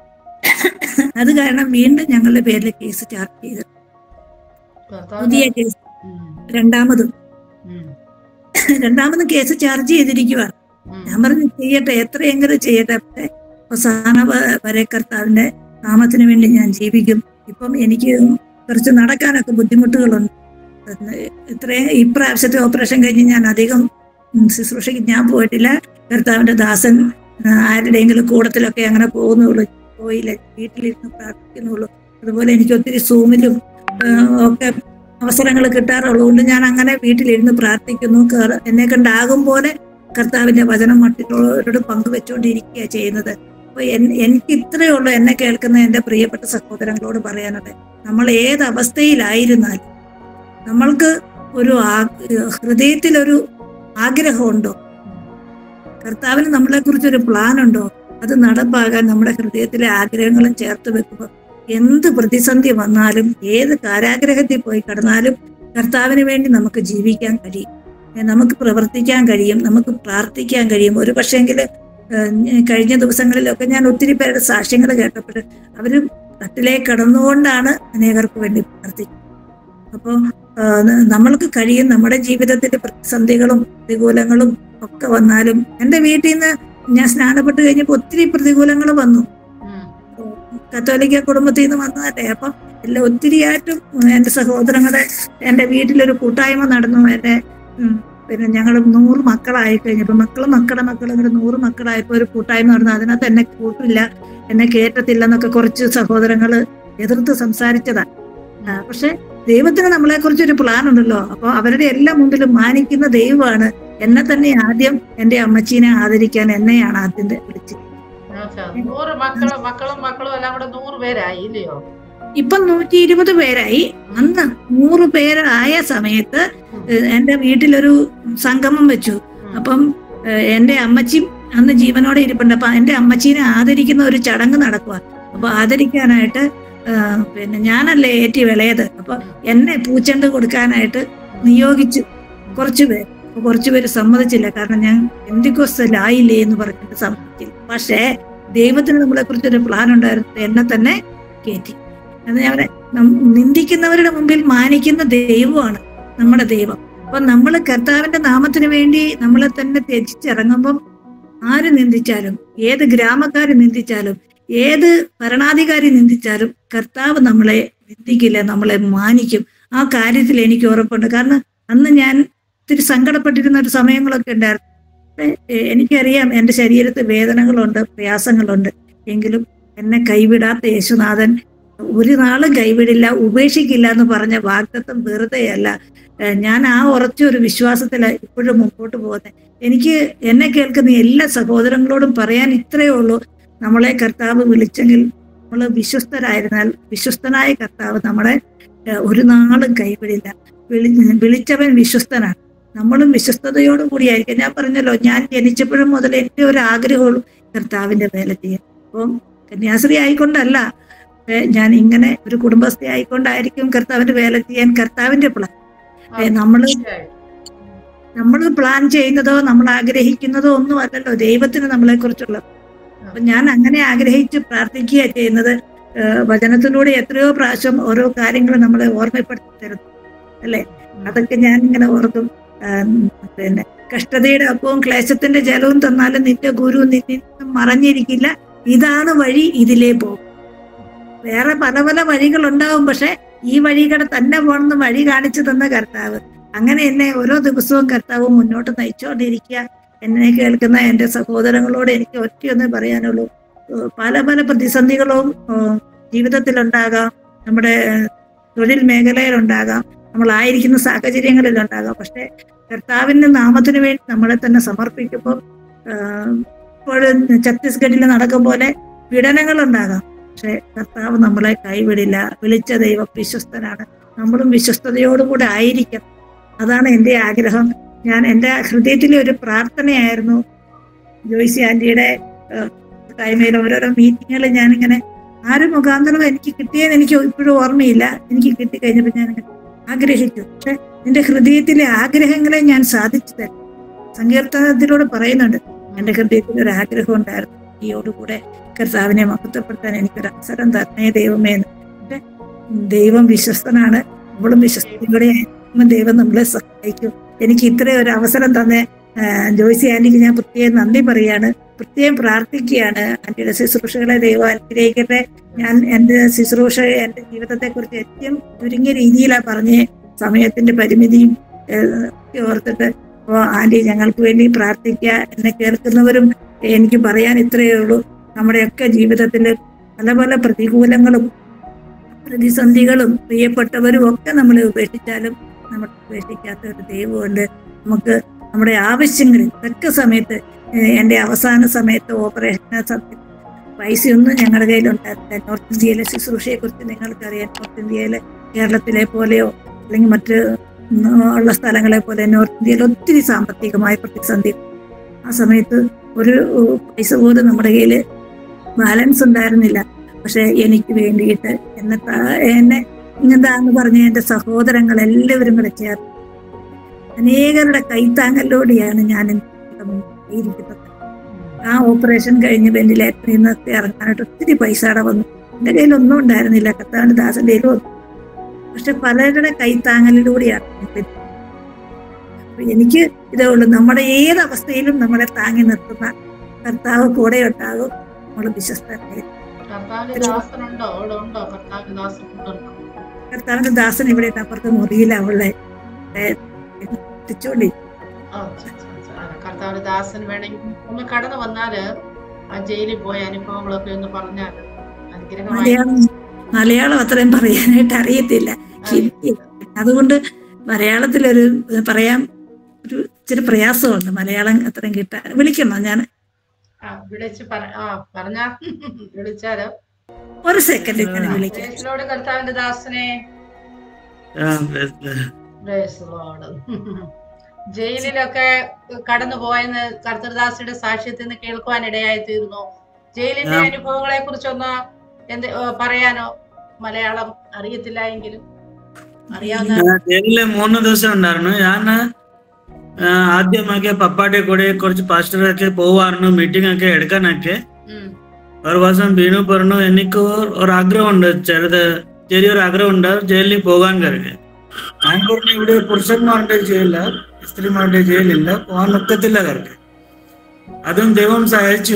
S2: അത് കാരണം വീണ്ടും ഞങ്ങളുടെ പേരിൽ കേസ് ചാർജ് ചെയ്തു
S1: കർത്താവ്
S2: പുതിയ കേസ്
S1: ഉം.
S2: രണ്ടാമതും
S1: ഉം.
S2: രണ്ടാമതും കേസ് ചാർജ് ചെയ്തിരിക്കുക
S1: ഉം.
S2: ഞാൻ പറഞ്ഞു ചെയ്യട്ടെ എത്രയെങ്കിലും ചെയ്യട്ടെ പക്ഷേ അവസാന വ- വരെ കർത്താവിന്റെ നാമത്തിന് വേണ്ടി ഞാൻ ജീവിക്കും ഇപ്പം എനിക്ക് കുറച്ച് നടക്കാനൊക്കെ ബുദ്ധിമുട്ടുകളുണ്ട് എന്ന് ഇത്രയും ഇപ്രാവശ്യത്തെ ഓപ്പറേഷൻ കഴിഞ്ഞ് ഞാൻ അധികം ഉം, ശുശ്രൂഷയ്ക്ക് ഞാൻ പോയിട്ടില്ല കർത്താവിന്റെ ദാസൻ ആ, ആരുടെയെങ്കിലും കൂടത്തിലൊക്കെ അങ്ങനെ പോകുന്നുള്ളൂ പോയില്ല വീട്ടിലിരുന്ന് പ്രാർത്ഥിക്കുന്നുള്ളൂ അതുപോലെ എനിക്ക് ഒത്തിരി സൂമിലും ആ, ഒക്കെ അവസരങ്ങൾ കിട്ടാറുള്ളതുകൊണ്ട് ഞാൻ അങ്ങനെ വീട്ടിലിരുന്ന് പ്രാർത്ഥിക്കുന്നു കേറ- എന്നെ കണ്ടാകും പോലെ കർത്താവിന്റെ വചനം മറ്റുള്ളവരോട് പങ്കുവെച്ചുകൊണ്ടിരിക്കുക ചെയ്യുന്നത് അപ്പൊ എൻ- എനിക്ക് ഇത്രയേ ഉള്ളൂ എന്നെ കേൾക്കുന്ന എന്റെ പ്രിയപ്പെട്ട സഹോദരങ്ങളോട് പറയാനുള്ളത് നമ്മൾ ഏത് അവസ്ഥയിലായിരുന്നാലും നമ്മൾക്ക് ഒരു ആ- ഹൃദയത്തിലൊരു ആഗ്രഹമുണ്ടോ കർത്താവിന് നമ്മളെ കുറിച്ചൊരു പ്ലാൻ ഉണ്ടോ അത് നടപ്പാകാൻ നമ്മുടെ ഹൃദയത്തിലെ ആഗ്രഹങ്ങളും ചേർത്ത് വെക്കുമ്പോൾ എന്ത് പ്രതിസന്ധി വന്നാലും ഏത് കാരാഗ്രഹത്തിൽ പോയി കടന്നാലും കർത്താവിന് വേണ്ടി നമുക്ക് ജീവിക്കാൻ കഴിയും ഏ, നമുക്ക് പ്രവർത്തിക്കാൻ കഴിയും നമുക്ക് പ്രാർത്ഥിക്കാൻ കഴിയും ഒരു പക്ഷേങ്കിൽ കഴിഞ്ഞ ദിവസങ്ങളിലൊക്കെ ഞാൻ ഒത്തിരി പേരുടെ സാക്ഷ്യങ്ങൾ കേട്ടപ്പോൾ അവര് കട്ടിലേക്ക് കടന്നുകൊണ്ടാണ് അനേകർക്ക് വേണ്ടി പ്രാർത്ഥിക്കുന്നത് അപ്പോൾ ആ, ന- നമ്മൾക്ക് കഴിയും നമ്മുടെ ജീവിതത്തിലെ പ്രതിസന്ധികളും പ്രതികൂലങ്ങളും ഒക്കെ വന്നാലും എൻ്റെ വീട്ടിൽ നിന്ന് ഞാൻ സ്നാനപ്പെട്ട് കഴിഞ്ഞപ്പോൾ ഒത്തിരി പ്രതികൂലങ്ങൾ വന്നു
S1: ഉം.
S2: കത്തോലിക്ക കുടുംബത്തിൽ നിന്ന് വന്നതല്ലേ അപ്പം എല്ലാം ഒത്തിരിയായിട്ടും എൻ്റെ സഹോദരങ്ങളെ എൻ്റെ വീട്ടിലൊരു കൂട്ടായ്മ നടന്നു എൻ്റെ ഉം, പിന്നെ ഞങ്ങൾ നൂറ് മക്കളായി കഴിഞ്ഞപ്പോൾ മക്കളും മക്കളുടെ മക്കളും കൂടെ നൂറ് മക്കളായപ്പോൾ ഒരു കൂട്ടായ്മ നടന്നു അതിനകത്ത് എന്നെ കൂട്ടില്ല എന്നെ കേറ്റത്തില്ല എന്നൊക്കെ കുറച്ച് സഹോദരങ്ങൾ എതിർത്ത് സംസാരിച്ചതാ ആ, പക്ഷെ ദൈവത്തിന് നമ്മളെ കുറിച്ച് ഒരു പ്ലാൻ ഉണ്ടല്ലോ അപ്പൊ അവരുടെ എല്ലാം മുമ്പിലും മാനിക്കുന്ന ദൈവമാണ് എന്നെ തന്നെ ആദ്യം എൻ്റെ അമ്മച്ചീനെ ആദരിക്കാൻ എന്നെയാണ് ആദ്യം വിളിച്ചത്
S1: ഓക്കേ. നൂറ് മക്കളും മക്കളും മക്കളും എല്ലാം കൂടെ നൂറ് പേരായി ഇല്ലയോ
S2: ഇപ്പൊ നൂറ്റി ഇരുപത് പേരായി അന്ന് നൂറ് പേരായ സമയത്ത് ഏഹ്, എന്റെ വീട്ടിലൊരു സംഗമം വെച്ചു
S1: ഉം.
S2: അപ്പം ഏഹ്, എന്റെ അമ്മച്ചി അന്ന് ജീവനോടെ ഇരിപ്പുണ്ട് അപ്പൊ എന്റെ അമ്മച്ചീനെ ആദരിക്കുന്ന ഒരു ചടങ്ങ് നടക്കുക അപ്പൊ ആദരിക്കാനായിട്ട് ഏഹ്, പിന്നെ ഞാനല്ലേ ഏറ്റി വിളയത് അപ്പൊ എന്നെ പൂച്ചെണ്ട് കൊടുക്കാനായിട്ട് നിയോഗിച്ചു കുറച്ചു പേര് അപ്പൊ കുറച്ചു പേര് സമ്മതിച്ചില്ല കാരണം ഞാൻ എന്തിക്കൊസ്തലായില്ലേ എന്ന് പറഞ്ഞിട്ട് സമ്മതിച്ചില്ല പക്ഷേ ദൈവത്തിന് നമ്മളെ കുറിച്ചൊരു പ്ലാൻ ഉണ്ടായിരുന്നു എന്നെ തന്നെ കയറ്റി എന്ന് ഞാൻ പറയാം, നം- നിന്ദിക്കുന്നവരുടെ മുമ്പിൽ മാനിക്കുന്ന ദൈവമാണ് നമ്മുടെ ദൈവം അപ്പൊ നമ്മൾ കർത്താവിന്റെ നാമത്തിന് വേണ്ടി നമ്മളെ തന്നെ ത്യജിച്ചിറങ്ങുമ്പം ആര് നിന്ദിച്ചാലും ഏത് ഗ്രാമക്കാര് നിന്ദിച്ചാലും ഏത് ഭരണാധികാരി നിന്ദിച്ചാലും കർത്താവ് നമ്മളെ നിന്ദിക്കില്ല നമ്മളെ മാനിക്കും ആ കാര്യത്തിൽ എനിക്ക് ഉറപ്പുണ്ട് കാരണം അന്ന് ഞാൻ ഇത്തിരി സങ്കടപ്പെട്ടിരുന്ന ഒരു സമയങ്ങളൊക്കെ ഉണ്ടായിരുന്നു പക്ഷേ, എ- എനിക്കറിയാം എൻ്റെ ശരീരത്തിൽ വേദനകളുണ്ട് പ്രയാസങ്ങളുണ്ട് എങ്കിലും എന്നെ കൈവിടാത്ത യേശുനാഥൻ ഒരു നാളും കൈവിടില്ല ഉപേക്ഷിക്കില്ല എന്ന് പറഞ്ഞ വാഗ്ദത്വം വെറുതെയല്ല ഏഹ് ഞാൻ ആ ഉറച്ച ഒരു വിശ്വാസത്തിലാണ് ഇപ്പോഴും മുമ്പോട്ട് പോകുന്നത് എനിക്ക് എന്നെ കേൾക്കുന്ന എല്ലാ സഹോദരങ്ങളോടും പറയാൻ ഇത്രയേ ഉള്ളൂ നമ്മളെ കർത്താവ് വിളിച്ചെങ്കിൽ നമ്മൾ വിശ്വസ്തരായിരുന്നാൽ വിശ്വസ്തനായ കർത്താവ് നമ്മളെ ഏഹ് ഒരു നാളും കൈവിടില്ല വിളി വിളിച്ചവൻ വിശ്വസ്തനാണ് നമ്മളും വിശ്വസ്തയോടും കൂടിയായിരിക്കും ഞാൻ പറഞ്ഞല്ലോ ഞാൻ ജനിച്ചപ്പോഴും മുതൽ എൻ്റെ ഒരു ആഗ്രഹമുള്ളൂ കർത്താവിന്റെ വേല ചെയ്യാൻ അപ്പം കന്യാസ്ത്രീ ആയിക്കൊണ്ടല്ല ഏ, ഞാൻ ഇങ്ങനെ ഒരു കുടുംബസ്ഥ ആയിക്കൊണ്ടായിരിക്കും കർത്താവിന്റെ വേല ചെയ്യാൻ കർത്താവിന്റെ പ്ലാൻ ഏ, നമ്മള്
S1: തീർച്ചയായും.
S2: നമ്മൾ പ്ലാൻ ചെയ്യുന്നതോ നമ്മൾ ആഗ്രഹിക്കുന്നതോ ഒന്നും അല്ലല്ലോ ദൈവത്തിന് നമ്മളെ കുറിച്ചുള്ള അപ്പൊ ഞാൻ അങ്ങനെ ആഗ്രഹിച്ച് പ്രാർത്ഥിക്കുക ചെയ്യുന്നത് ഏ, വചനത്തിലൂടെ എത്രയോ പ്രാവശ്യം ഓരോ കാര്യങ്ങൾ നമ്മളെ ഓർമ്മപ്പെടുത്തി തരുന്നു അല്ലെ അതൊക്കെ ഞാൻ ഇങ്ങനെ ഓർക്കും ആ, പിന്നെ കഷ്ടതയുടെ അപ്പവും ക്ലേശത്തിന്റെ ജലവും തന്നാലും നിന്റെ ഗുരു നിന്നിൽ നിന്നും മറഞ്ഞിരിക്കില്ല ഇതാണ് വഴി ഇതിലേ പോകും വേറെ പല പല വഴികൾ ഉണ്ടാവും പക്ഷെ ഈ വഴികളെ തന്നെ പോണെന്ന് വഴി കാണിച്ചു തന്ന കർത്താവ് അങ്ങനെ എന്നെ ഓരോ ദിവസവും കർത്താവ് മുന്നോട്ട് നയിച്ചുകൊണ്ടിരിക്കുക എന്നെ കേൾക്കുന്ന എൻ്റെ സഹോദരങ്ങളോട് എനിക്ക് ഒറ്റയൊന്നേ പറയാനുള്ളൂ ഏഹ് പല പല പ്രതിസന്ധികളും ഏഹ് ജീവിതത്തിലുണ്ടാകാം നമ്മുടെ ഏഹ് തൊഴിൽ മേഖലയിലുണ്ടാകാം നമ്മളായിരിക്കുന്ന സാഹചര്യങ്ങളിലുണ്ടാകാം പക്ഷെ കർത്താവിന്റെ നാമത്തിന് വേണ്ടി നമ്മളെ തന്നെ സമർപ്പിക്കുമ്പോൾ ആഹ് ഇപ്പോൾ ഛത്തീസ്ഗഡിൽ നടക്കും പോലെ പീഡനങ്ങളുണ്ടാകാം പക്ഷെ കർത്താവ് നമ്മളെ കൈവിടില്ല വിളിച്ച ദൈവം വിശ്വസ്തനാണ് നമ്മളും വിശ്വസ്തയോടുകൂടെ ആയിരിക്കണം അതാണ് എൻ്റെ ആഗ്രഹം ഞാൻ എൻ്റെ ഹൃദയത്തിലെ ഒരു പ്രാർത്ഥനയായിരുന്നു ജോയ്സി ആന്റിയുടെ ടൈമിൽ ഓരോരോ മീറ്റിങ്ങുകൾ ഞാനിങ്ങനെ ആര് മുഖാന്തരം എനിക്ക് കിട്ടിയെന്ന് എനിക്ക് ഇപ്പോഴും ഓർമ്മയില്ല എനിക്ക് കിട്ടിക്കഴിഞ്ഞപ്പോൾ ഞാൻ ആഗ്രഹിച്ചു പക്ഷെ നിന്റെ ഹൃദയത്തിലെ ആഗ്രഹങ്ങളെ ഞാൻ സാധിച്ചു തരും സങ്കീർത്തനത്തിലൂടെ പറയുന്നുണ്ട് എന്റെ ഹൃദയത്തിൽ ഒരു ആഗ്രഹം ഉണ്ടായിരുന്നു ഈയോടുകൂടെ കർത്താവിനെ മഹത്വപ്പെടുത്താൻ എനിക്കൊരു അവസരം തരണേ ദൈവമേ എന്ന് പക്ഷെ ദൈവം വിശ്വസ്തനാണ് നമ്മളും വിശ്വസ്തയോടെ ആയിരിക്കുമ്പോൾ ദൈവം നമ്മളെ സഹായിക്കും എനിക്ക് ഇത്രയും ഒരു അവസരം തന്നെ ആ, ജോയ്സി ആന്റിക്ക് ഞാൻ പ്രത്യേകം നന്ദി പറയാണ് പ്രത്യേകം പ്രാർത്ഥിക്കുകയാണ് ആന്റിയുടെ ശുശ്രൂഷകളെ ദൈവം അനുഗ്രഹിക്കട്ടെ ഞാൻ എൻ്റെ ശുശ്രൂഷ എൻ്റെ ജീവിതത്തെ കുറിച്ച് ഏറ്റവും ചുരുങ്ങിയ രീതിയിലാണ് പറഞ്ഞ് സമയത്തിന്റെ പരിമിതിയും ഏഹ്, ഒക്കെ ഓർത്തിട്ട് അപ്പോൾ ആന്റി ഞങ്ങൾക്ക് വേണ്ടി പ്രാർത്ഥിക്കുക എന്നെ കേൾക്കുന്നവരും എനിക്ക് പറയാൻ ഇത്രയേ ഉള്ളൂ നമ്മുടെയൊക്കെ ജീവിതത്തിൽ പല പല പ്രതികൂലങ്ങളും പ്രതിസന്ധികളും പ്രിയപ്പെട്ടവരും ഒക്കെ നമ്മളെ ഉപേക്ഷിച്ചാലും നമ്മൾ ഉപേക്ഷിക്കാത്ത ഒരു ദൈവമുണ്ട് നമുക്ക് നമ്മുടെ ആവശ്യങ്ങളിൽ തക്ക സമയത്ത് ഏഹ് എൻ്റെ അവസാന സമയത്ത് ഓപ്പറേഷൻ സമയത്ത് പൈസയൊന്നും ഞങ്ങളുടെ കയ്യിലുണ്ടായിരുന്നില്ല നോർത്ത് ഇന്ത്യയിലെ ശുശ്രൂഷയെ കുറിച്ച് നിങ്ങൾക്കറിയാം നോർത്ത് ഇന്ത്യയിലെ കേരളത്തിലെ പോലെയോ അല്ലെങ്കിൽ മറ്റ് ഉം, ഉള്ള സ്ഥലങ്ങളെ പോലെ നോർത്ത് ഇന്ത്യയിൽ ഒത്തിരി സാമ്പത്തികമായ പ്രതിസന്ധി ആ സമയത്ത് ഒരു ഉം, പൈസ പോലും നമ്മുടെ കയ്യിൽ ബാലൻസ് ഉണ്ടായിരുന്നില്ല പക്ഷെ എനിക്ക് വേണ്ടിയിട്ട് എന്നെ താ- എന്നെ എന്താന്ന് പറഞ്ഞ എന്റെ സഹോദരങ്ങൾ എല്ലാവരും കൂടെ ചേർന്ന് അനേകരുടെ കൈത്താങ്ങലോടെയാണ് ഞാൻ ഇന്ന് ഇരിക്കുന്നത് ആ ഓപ്പറേഷൻ കഴിഞ്ഞ് വെന്റിലേറ്ററിൽ നിന്നൊക്കെ ഇറങ്ങാനായിട്ട് ഒത്തിരി പൈസ അവിടെ വന്നു എന്റെ കയ്യിൽ ഒന്നും ഉണ്ടായിരുന്നില്ല കത്താണ്ട് ദാസന്റെ കയ്യിൽ ഒന്നും പക്ഷെ പലരുടെ കൈത്താങ്ങലിലൂടെയാണ് ഞങ്ങൾ ഇത് അപ്പൊ എനിക്ക് ഇതേ ഉള്ളൂ നമ്മുടെ ഏത് അവസ്ഥയിലും നമ്മളെ താങ്ങി നിർത്തുന്ന കർത്താവ് കൂടെ ഉണ്ടാകും നമ്മൾ വിശ്വസ്തരായി
S1: കർത്താവിന്റെ ദാസനുണ്ടോ അവിടെ ഉണ്ടോ കർത്താവിന്റെ ദാസൻ ഉണ്ടോ
S2: കർത്താവിന്റെ ദാസൻ ഇവിടെ ഉണ്ട്. അപ്പുറത്തെ മുറിയിൽ അവളെ എത്തിച്ചോണ്ടി
S1: ആ, ച, ച, ച. ആ, കർത്താവിന്റെ ദാസൻ വേണമെങ്കിൽ ഒന്ന് കടന്നു വന്നാല് ആ ജയിലിൽ പോയ അനുഭവങ്ങളൊക്കെ ഒന്ന് പറഞ്ഞാൽ അനുഗ്രഹമായി
S2: മലയാളം മലയാളം അത്രയും പറയാനായിട്ട് അറിയത്തില്ല ഹിന്ദി അതുകൊണ്ട് മലയാളത്തിലൊരു ഏഹ്, പറയാൻ ഒരു ഇച്ചിരി പ്രയാസമുണ്ട് മലയാളം അത്രയും കിട്ടാൻ വിളിക്കണം ഞാൻ
S1: ആ, വിളിച്ച് പറ ആ പറഞ്ഞ വിളിച്ചാലോ
S2: ഒരു സെക്കൻഡ് ഞാൻ വിളിക്കാം
S1: യേശുവിനോട് കർത്താവിന്റെ ദാസനെ Praise the Lord. ജയിലിലൊക്കെ കടന്നു പോയെന്ന് കർത്തൃദാസിയുടെ സാക്ഷ്യത്തിൽ നിന്ന് കേൾക്കുവാൻ ഇടയായി തീർന്നു ജയിലിന്റെ
S3: ആ.
S1: അനുഭവങ്ങളെ കുറിച്ചൊന്ന് എന്ത് ഏ, പറയാനോ മലയാളം അറിയത്തില്ല എങ്കിലും അറിയാവുന്ന
S3: ജയിലില് മൂന്ന് ദിവസം ഉണ്ടായിരുന്നു ഞാൻ ആദ്യമൊക്കെ പപ്പാടെ കൂടെ കുറച്ച് പാസ്റ്ററൊക്കെ പോവാറുണ്ട് മീറ്റിംഗ് ഒക്കെ എടുക്കാനൊക്കെ
S1: ഉം,
S3: ഒരു ദിവസം ബീനു പറഞ്ഞു എനിക്ക് ഒരു ആഗ്രഹമുണ്ട് ചെറുത് ചെറിയൊരു ആഗ്രഹമുണ്ട് ജയിലിൽ പോകാൻ കരുതി ഞാൻ പറഞ്ഞു ഇവിടെ പുരുഷന്മാരുടെ ജയിലില്ല സ്ത്രീമാരുടെ ജയിലില്ല പോകാൻ ഒക്കത്തില്ല കരുതി അതും ദൈവം സഹായിച്ചു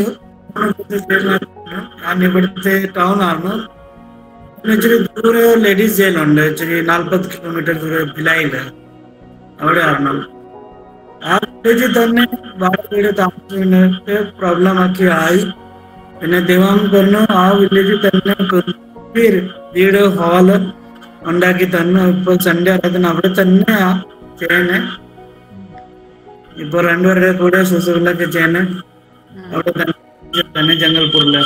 S3: ഞാൻ ഇവിടുത്തെ ടൗൺ ആണ് പിന്നെ ഇച്ചിരി ദൂരെ ലേഡീസ് ജയിലുണ്ട് ഇച്ചിരി നാൽപ്പത് കിലോമീറ്റർ ദൂരെ ഭിലായില് അവിടെയാണ് ആ വില്ലേജിൽ തന്നെ വാടകയുടെ താമസിച്ചിട്ട് പ്രോബ്ലം ഒക്കെ ആയി പിന്നെ ദൈവം പറഞ്ഞു ആ വില്ലേജിൽ തന്നെ ഒരു വീട് ഹാള് ഉണ്ടാക്കി തന്നു ഇപ്പൊ സൺഡേ ആരാധന അവിടെ തന്നെ ചെയ്യുന്നേ ഇപ്പൊ രണ്ടുപേരുടെ കൂടെ ശുശ്രൂഷകളൊക്കെ ചെയ്യുന്നേ
S1: ഉം.
S3: അവിടെ തന്നെ തന്നെ ജംഗൽപൂരില്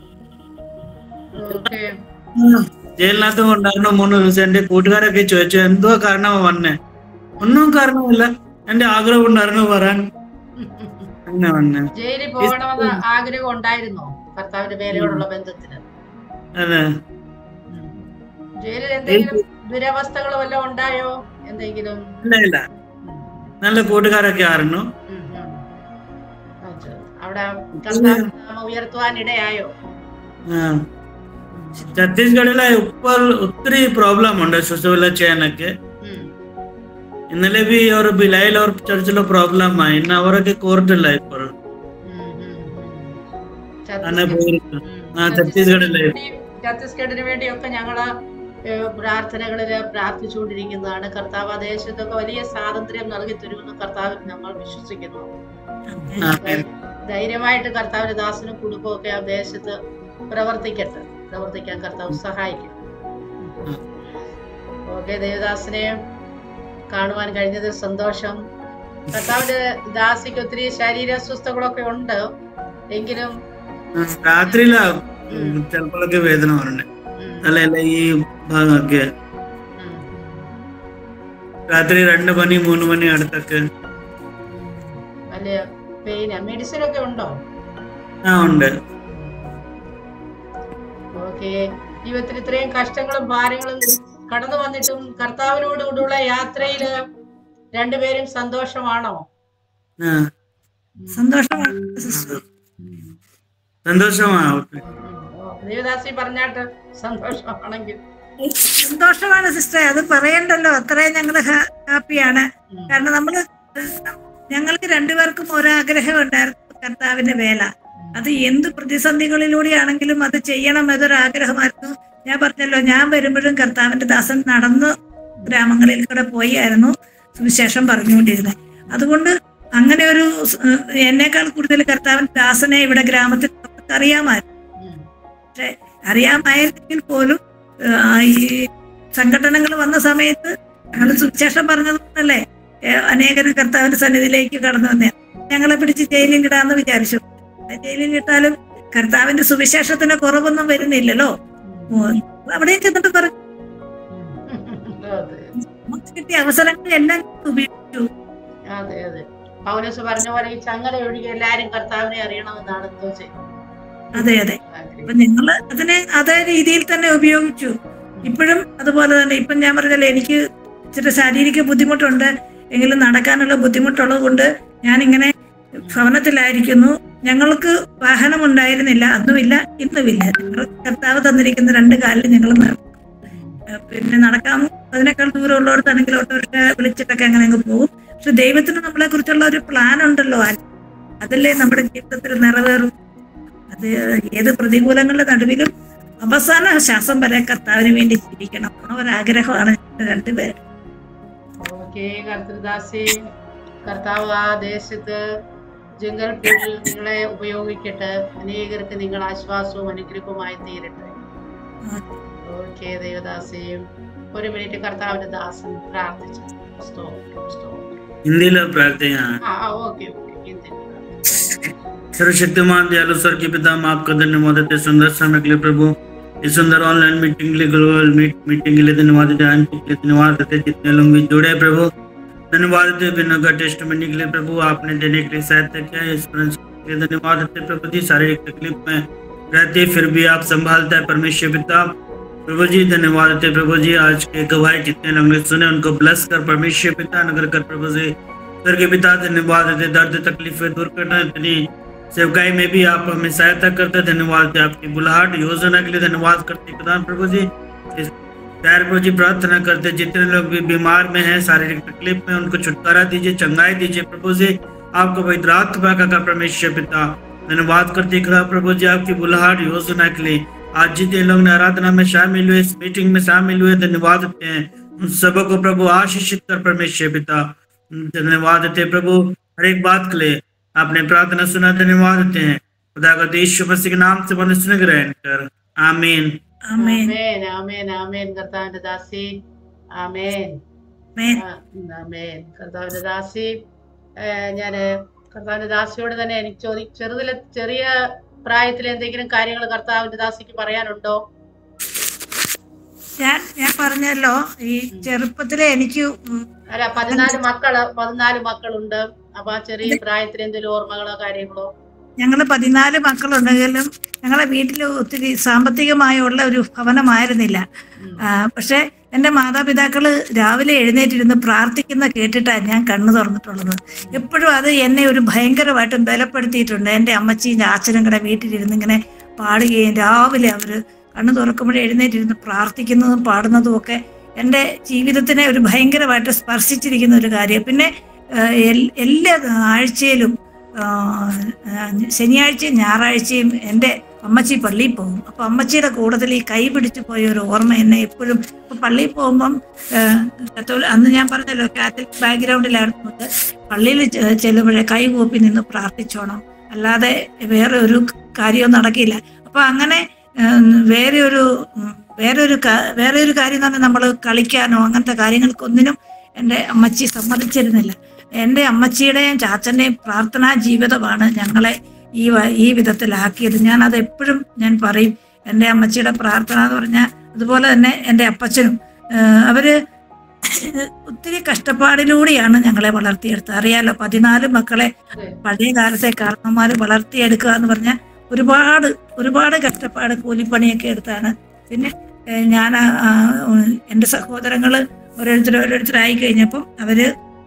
S1: ഓക്കേ.
S3: ജയിലിനകത്ത് ഉണ്ടായിരുന്ന മൂന്ന് ദിവസം എന്റെ കൂട്ടുകാരൊക്കെ ചോദിച്ചു എന്തോ കാരണമാ വന്നേ ഒന്നും കാരണമില്ല എന്റെ ആഗ്രഹം ഉണ്ടായിരുന്നു വരാൻ അങ്ങനെ വന്നേ
S1: ജയിലിൽ പോകണമെന്ന് ആഗ്രഹം ഉണ്ടായിരുന്നോ കർത്താവിന്റെ വേലയോടുള്ള ബന്ധത്തിന്
S3: അതെ
S1: ഉം. ജയിലിൽ എന്തെങ്കിലും ദുരവസ്ഥകൾ വല്ലതും ഉണ്ടായോ എന്തെങ്കിലും
S3: ഇല്ല ഇല്ല
S1: ഉം.
S3: നല്ല കൂട്ടുകാരൊക്കെ ആയിരുന്നു
S1: ഉം, ഉം. അത് അവിടെ കർത്താവ് നാമം ഉയർത്തുവാൻ ഇടയായോ
S3: ആ. ഛത്തീസ്ഗഡിലെ ഇപ്പോൾ ഒത്തിരി പ്രോബ്ലം ഉണ്ട് ശുശ്രൂഷ ചെയ്യാനൊക്കെ
S1: ഉം.
S3: ഇന്നലെ ബി ഒരു ബിലൈൽ और ചർച്ചിലെ പ്രോബ്ലം ആയി ഇന്ന് അവരൊക്കെ കോർട്ടില്ല ഇപ്പോൾ
S1: ഉം, ഉം, ഉം.
S3: അങ്ങനെ
S1: ഛത്തീസ്ഗഡ്
S3: പോയിരിക്കും
S1: ഉം.
S3: ആ ഛത്തീസ്ഗഡിലെ
S1: വേണ്ടി- ഛത്തീസ്ഗഡിന് വേണ്ടിയൊക്കെ ഞങ്ങള് ഏഹ്, പ്രാർത്ഥനകളില് പ്രാർത്ഥിച്ചുകൊണ്ടിരിക്കുന്നതാണ് കർത്താവ് ആ ദേശത്തൊക്കെ വലിയ സ്വാതന്ത്ര്യം നൽകി തരുമെന്ന് കർത്താവിൽ നമ്മൾ വിശ്വസിക്കുന്നു
S3: ആമേൻ.
S1: ധൈര്യമായിട്ട് കർത്താവിന്റെ ദാസനും കുടുംബവും ഒക്കെ ആ ദേശത്ത് പ്രവർത്തിക്കട്ടെ പ്രവർത്തിക്കാൻ കർത്താവ് സഹായിക്കും
S3: ഉം.
S1: ഓക്കെ ദേവദാസിനെ കാണുവാൻ കഴിഞ്ഞത് സന്തോഷം കർത്താവിന്റെ ദാസിക്ക് ഒത്തിരി ശരീര അസ്വസ്ഥകളൊക്കെ ഉണ്ട് എങ്കിലും
S3: ആ, രാത്രിയിലാ
S1: ഉം.
S3: ചിലപ്പോഴൊക്കെ വേദന വരണേ
S1: ഉം,
S3: അല്ല ഈ ഭാഗമൊക്കെ
S1: ഉം,
S3: രാത്രി രണ്ട് മണി മൂന്ന് മണി അടുത്തൊക്കെ
S1: വലിയ പെയിന് മെഡിസിൻ ഒക്കെ ഉണ്ടോ
S3: ആ ഉണ്ട്
S1: ഓക്കെ ജീവിതത്തിൽ ഇത്രയും കഷ്ടങ്ങളും ഭാരങ്ങളും കടന്നു വന്നിട്ടും കർത്താവിനോട് കൂടെയുള്ള യാത്രയില് രണ്ടുപേരും സന്തോഷമാണോ
S3: ആ
S2: സന്തോഷമാണ് സിസ്റ്റർ
S3: സന്തോഷമാണ്
S1: ദേവദാസി പറഞ്ഞാട്ട് സന്തോഷമാണെങ്കിൽ
S2: സന്തോഷമാണ് സിസ്റ്റർ അത് പറയണ്ടല്ലോ അത്രയും ഞങ്ങൾ ഹാപ്പിയാണ്
S1: ഉം,
S2: കാരണം നമ്മള് ഞങ്ങൾക്ക് രണ്ടുപേർക്കും ഒരാഗ്രഹം ഉണ്ടായിരുന്നു കർത്താവിന്റെ വേല അത് എന്ത് പ്രതിസന്ധികളിലൂടെയാണെങ്കിലും അത് ചെയ്യണം എന്നൊരാഗ്രഹമായിരുന്നു ഞാൻ പറഞ്ഞല്ലോ ഞാൻ വരുമ്പോഴും കർത്താവിന്റെ ദാസൻ നടന്ന് ഗ്രാമങ്ങളിൽ കൂടെ പോയി ആയിരുന്നു സുവിശേഷം പറഞ്ഞുകൊണ്ടിരുന്നത് അതുകൊണ്ട് അങ്ങനെ ഒരു സ്- എന്നേക്കാൾ കൂടുതൽ കർത്താവിന്റെ ദാസനെ ഇവിടെ ഗ്രാമത്തിൽ നമുക്ക് അറിയാമായിരുന്നു
S1: ഉം,
S2: അറിയാമായിരുന്നെങ്കിൽ പോലും ആ, ഈ സംഘടനകൾ വന്ന സമയത്ത് ഞങ്ങൾ സുവിശേഷം പറഞ്ഞതുകൊണ്ടല്ലേ ഏ, അനേകരും കർത്താവിന്റെ സന്നിധിയിലേക്ക് കടന്നു വന്നേ ഞങ്ങളെ പിടിച്ച് ജയിലിൽ ഇടാന്ന് വിചാരിച്ചു ആ ജയിലിൽ ഇട്ടാലും കർത്താവിന്റെ സുവിശേഷത്തിന് കുറവൊന്നും വരുന്നില്ലല്ലോ
S1: ഉം,
S2: ഓ, അവിടേക്ക് എന്നിട്ട് പറഞ്ഞു
S1: ഉം. അതെ
S2: നമുക്ക് കിട്ടിയ അവസരങ്ങളെല്ലാം ഉപയോഗിച്ചു
S1: അതെ അതെ പൗലോസ് പറഞ്ഞ പോലെ ഈ ചങ്ങല ഒഴികെ എല്ലാരും കർത്താവിനെ അറിയണമെന്നാണ് എന്തോ ചെയ്യുന്നത്
S2: അതെ അതെ അപ്പൊ ഞങ്ങള് അതിനെ അതേ രീതിയിൽ തന്നെ ഉപയോഗിച്ചു ഇപ്പോഴും അതുപോലെ തന്നെ ഇപ്പം ഞാൻ പറഞ്ഞല്ലോ എനിക്ക് ഇച്ചിരി ശാരീരിക ബുദ്ധിമുട്ടുണ്ട് എങ്കിലും നടക്കാനുള്ള ബുദ്ധിമുട്ടുള്ളത് കൊണ്ട് ഞാൻ ഇങ്ങനെ ഭവനത്തിലായിരിക്കുന്നു ഞങ്ങൾക്ക് വാഹനം ഉണ്ടായിരുന്നില്ല അന്നുമില്ല ഇന്നുമില്ല ഞങ്ങൾ കർത്താവ് തന്നിരിക്കുന്ന രണ്ട് കാലിൽ ഞങ്ങൾ നടക്കും ഏഹ് പിന്നെ നടക്കാൻ അതിനേക്കാൾ ദൂരമുള്ളവർക്കാണെങ്കിൽ ഓട്ടോറിക്ഷ വിളിച്ചിട്ടൊക്കെ അങ്ങനെ അങ്ങ് പോകും പക്ഷെ ദൈവത്തിന് നമ്മളെ കുറിച്ചുള്ള ഒരു പ്ലാൻ ഉണ്ടല്ലോ അത് അതല്ലേ നമ്മുടെ ജീവിതത്തിൽ നിറവേറും അത് ഏത് പ്രതികൂലങ്ങളുടെ നടുവിലും അവസാന ശ്വാസം വരെ കർത്താവിന് വേണ്ടി ജീവിക്കണം ആ ഒരു ആഗ്രഹമാണ് ഞങ്ങളുടെ രണ്ടുപേരും
S1: ഓക്കെ കർത്തൃദാസി കർത്താവ് ആ ദേശത്ത് ജംഗൽപൂരിൽ നിങ്ങളെ ഉപയോഗിക്കട്ടെ അനേകർക്ക് നിങ്ങൾ ആശ്വാസവും അനുഗ്രഹവുമായി തീരട്ടെ ഓക്കെ ദേവദാസി ഒരു മിനിറ്റ് കർത്താവിന്റെ ദാസൻ പ്രാർത്ഥിച്ചു സ്തോത്രം, സ്തോത്രം.
S3: ഹിന്ദിയിലോ പ്രാർത്ഥന
S1: ആ ആ, ഓക്കെ ഓക്കെ ഹിന്ദി
S3: सर्वशक्तिमान दयालु स्वर के पिता हम आपका धन्यवाद देते हैं सुंदर समय के लिए प्रभु इस सुंदर ऑनलाइन मीटिंग के लिए ग्लोबल मीट मीटिंग के लिए धन्यवाद देते हैं आंटी के लिए धन्यवाद देते हैं जितने लोग भी जुड़े हैं प्रभु धन्यवाद देते हैं बिना का टेस्ट मिलने के लिए प्रभु आपने देने के लिए सहायता किया है इस प्रिंस के लिए धन्यवाद देते हैं प्रभु जी शारीरिक तकलीफ में रहते फिर भी आप संभालता है परमेश्वर पिता प्रभु जी धन्यवाद देते हैं प्रभु जी आज के गवाही जितने लोग ने सुने उनको ब्लस कर परमेश्वर पिता नगर कर प्रभु जी स्वर के पिता धन्यवाद देते दर्द तकलीफें दूर करना इतनी सेवकाई में भी आप हमें सहायता करते धन्यवाद देते आपकी बुलाहट योजना के लिए धन्यवाद करते खुदा प्रभु जी इस प्यार प्रभु जी प्रार्थना करते जितने लोग भी बीमार में हैं शारीरिक तकलीफ में उनको छुटकारा दीजिए चंगाई दीजिए प्रभु जी आपको पवित्र आत्मा का का परमेश्वर पिता धन्यवाद करते खुदा प्रभु जी आपकी बुलाहट योजना के लिए आज जितने लोग ने आराधना में शामिल हुए इस मीटिंग में शामिल हुए धन्यवाद देते हैं उन सबों को प्रभु आशीषित कर परमेश्वर पिता धन्यवाद देते हैं प्रभु हर एक बात के लिए आपने प्रार्थना सुना धन्यवाद देते हैं खुदा का यीशु मसीह के नाम से मनुष्य ग्रहण कर आमीन
S2: ആമേൻ
S1: ആമേൻ ആമേൻ ആമേൻ കർത്താവിന്റെ ദാസി ആമേൻ
S2: ആമേൻ
S1: ആ, ആമേൻ കർത്താവിന്റെ ദാസി ഏഹ് ഞാന് കർത്താവിന്റെ ദാസിയോട് തന്നെ എനിക്ക് ചോദി ചെറുതിലെ ചെറിയ പ്രായത്തിൽ എന്തെങ്കിലും കാര്യങ്ങൾ കർത്താവിന്റെ ദാസിക്ക് പറയാനുണ്ടോ
S2: ഞാൻ ഞാൻ പറഞ്ഞല്ലോ ഈ ചെറുപ്പത്തിലെ എനിക്ക് ഉം
S1: അല്ല പതിനാല് മക്കള് പതിനാല് മക്കളുണ്ട് അപ്പൊ ആ ചെറിയ പ്രായത്തിൽ എന്തെങ്കിലും ഓർമ്മകളോ കാര്യങ്ങളോ
S2: ഞങ്ങൾ പതിനാല് മക്കളുണ്ടെങ്കിലും ഞങ്ങളെ വീട്ടിൽ ഒത്തിരി സാമ്പത്തികമായുള്ള ഒരു ഭവനമായിരുന്നില്ല
S1: ഉം.
S2: ആ, പക്ഷെ എൻ്റെ മാതാപിതാക്കള് രാവിലെ എഴുന്നേറ്റിരുന്ന് പ്രാർത്ഥിക്കുന്ന കേട്ടിട്ടാണ് ഞാൻ കണ്ണു തുറന്നിട്ടുള്ളത് എപ്പോഴും അത് എന്നെ ഒരു ഭയങ്കരമായിട്ടും ബലപ്പെടുത്തിയിട്ടുണ്ട് എൻ്റെ അമ്മച്ചിയും അച്ഛനും കൂടെ വീട്ടിലിരുന്ന് ഇങ്ങനെ പാടുകയും രാവിലെ അവര് കണ്ണു തുറക്കുമ്പോഴേ എഴുന്നേറ്റിരുന്ന് പ്രാർത്ഥിക്കുന്നതും പാടുന്നതും ഒക്കെ എൻ്റെ ജീവിതത്തിനെ ഒരു ഭയങ്കരമായിട്ട് സ്പർശിച്ചിരിക്കുന്ന ഒരു കാര്യം പിന്നെ ആ, എൽ- എല്ലാ ആഴ്ചയിലും ആ, ആ, ശനിയാഴ്ചയും ഞായറാഴ്ചയും എൻ്റെ അമ്മച്ചി പള്ളിയിൽ പോകും അപ്പൊ അമ്മച്ചിയുടെ കൂട്ടത്തിൽ ഈ കൈ പിടിച്ചു പോയ ഒരു ഓർമ്മ എന്നെ എപ്പോഴും ഇപ്പൊ പള്ളിയിൽ പോകുമ്പം ആ, കത്തോലി- അന്ന് ഞാൻ പറഞ്ഞല്ലോ കാത്തലിക് ബാക്ക്ഗ്രൗണ്ടിലായിരുന്നു പള്ളിയിൽ ചെ- ചെല്ലുമ്പോഴേ കൈ കൂപ്പി നിന്ന് പ്രാർത്ഥിച്ചോണം അല്ലാതെ വേറെ ഒരു കാര്യവും നടക്കില്ല അപ്പൊ അങ്ങനെ ഉം, വേറെ ഒരു ഉം, വേറെ ഒരു കാ- വേറെ ഒരു കാര്യം തന്നെ നമ്മൾ കളിക്കാനോ അങ്ങനത്തെ കാര്യങ്ങൾക്കൊന്നിനും എൻ്റെ അമ്മച്ചി സമ്മതിച്ചിരുന്നില്ല എൻ്റെ അമ്മച്ചിയുടെയും ചാച്ചൻ്റെയും പ്രാർത്ഥനാ ജീവിതമാണ് ഞങ്ങളെ ഈ വ- ഈ വിധത്തിലാക്കിയത് ഞാൻ അത് എപ്പോഴും ഞാൻ പറയും എൻ്റെ അമ്മച്ചിയുടെ പ്രാർത്ഥന എന്ന് പറഞ്ഞാൽ അതുപോലെ തന്നെ എൻ്റെ അപ്പച്ചനും ആഹ് അവര് ഒത്തിരി കഷ്ടപ്പാടിലൂടെയാണ് ഞങ്ങളെ വളർത്തിയെടുത്തത് അറിയാലോ പതിനാല് മക്കളെ പഴയ കാലത്തെ കാരണന്മാർ വളർത്തിയെടുക്കുക എന്ന് പറഞ്ഞാൽ ഒരുപാട് ഒരുപാട് കഷ്ടപ്പാട് കൂലിപ്പണിയൊക്കെ എടുത്താണ് പിന്നെ ഏഹ് ഞാൻ ആ, ആ, എൻ്റെ സഹോദരങ്ങള് ഓരോരുത്തർ ഓരോരുത്തരായി കഴിഞ്ഞപ്പം അവര്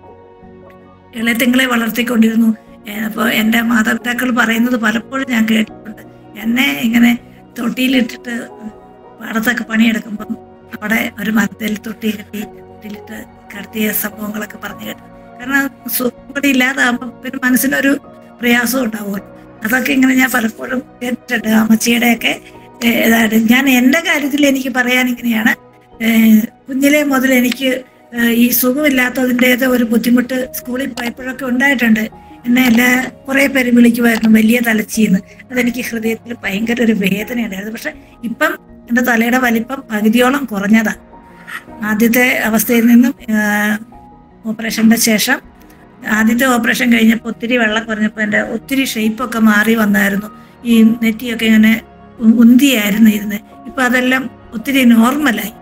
S2: ഇളയത്തിങ്ങളെ വളർത്തിക്കൊണ്ടിരുന്നു അപ്പോൾ എൻ്റെ മാതാപിതാക്കൾ പറയുന്നത് പലപ്പോഴും ഞാൻ കേട്ടിട്ടുണ്ട് എന്നെ ഇങ്ങനെ തൊട്ടിയിലിട്ടിട്ട് പാടത്തൊക്കെ പണിയെടുക്കുമ്പം അവിടെ ഒരു മരത്തിൽ തൊട്ടി കെട്ടി തൊട്ടിയിലിട്ട് കിടത്തിയ സംഭവങ്ങളൊക്കെ പറഞ്ഞു കേട്ടു കാരണം സുഖം ഇല്ലാതാകുമ്പോൾ പിന്നെ മനസ്സിനൊരു പ്രയാസം ഉണ്ടാവുമല്ലോ അതൊക്കെ ഇങ്ങനെ ഞാൻ പലപ്പോഴും കേട്ടിട്ടുണ്ട് അമ്മച്ചിയുടെയൊക്കെ ഏഹ്, ഇതായിട്ട് ഞാൻ എൻ്റെ കാര്യത്തിൽ എനിക്ക് പറയാൻ ഇങ്ങനെയാണ് ഏഹ്, കുഞ്ഞിലെ മുതൽ എനിക്ക് ഏഹ്, ഈ സുഖമില്ലാത്തതിൻ്റെത് ഒരു ബുദ്ധിമുട്ട് സ്കൂളിൽ പോയപ്പോഴൊക്കെ ഉണ്ടായിട്ടുണ്ട് എന്നെ എല്ലാ കുറേ പേര് വിളിക്കുമായിരുന്നു വലിയ തലച്ചീന്ന് അതെനിക്ക് ഹൃദയത്തിൽ ഭയങ്കര ഒരു വേദന ഉണ്ടായിരുന്നു പക്ഷെ ഇപ്പം എൻ്റെ തലയുടെ വലിപ്പം പകുതിയോളം കുറഞ്ഞതാ ആദ്യത്തെ അവസ്ഥയിൽ നിന്നും ആഹ്, ഓപ്പറേഷന്റെ ശേഷം ആദ്യത്തെ ഓപ്പറേഷൻ കഴിഞ്ഞപ്പോൾ ഒത്തിരി വെള്ളം കുറഞ്ഞപ്പോൾ എൻ്റെ ഒത്തിരി ഷേപ്പൊക്കെ മാറി വന്നായിരുന്നു ഈ നെറ്റിയൊക്കെ ഇങ്ങനെ ഉ- ഉന്തിയായിരുന്നു ഇരുന്നത് ഇപ്പൊ അതെല്ലാം ഒത്തിരി നോർമലായി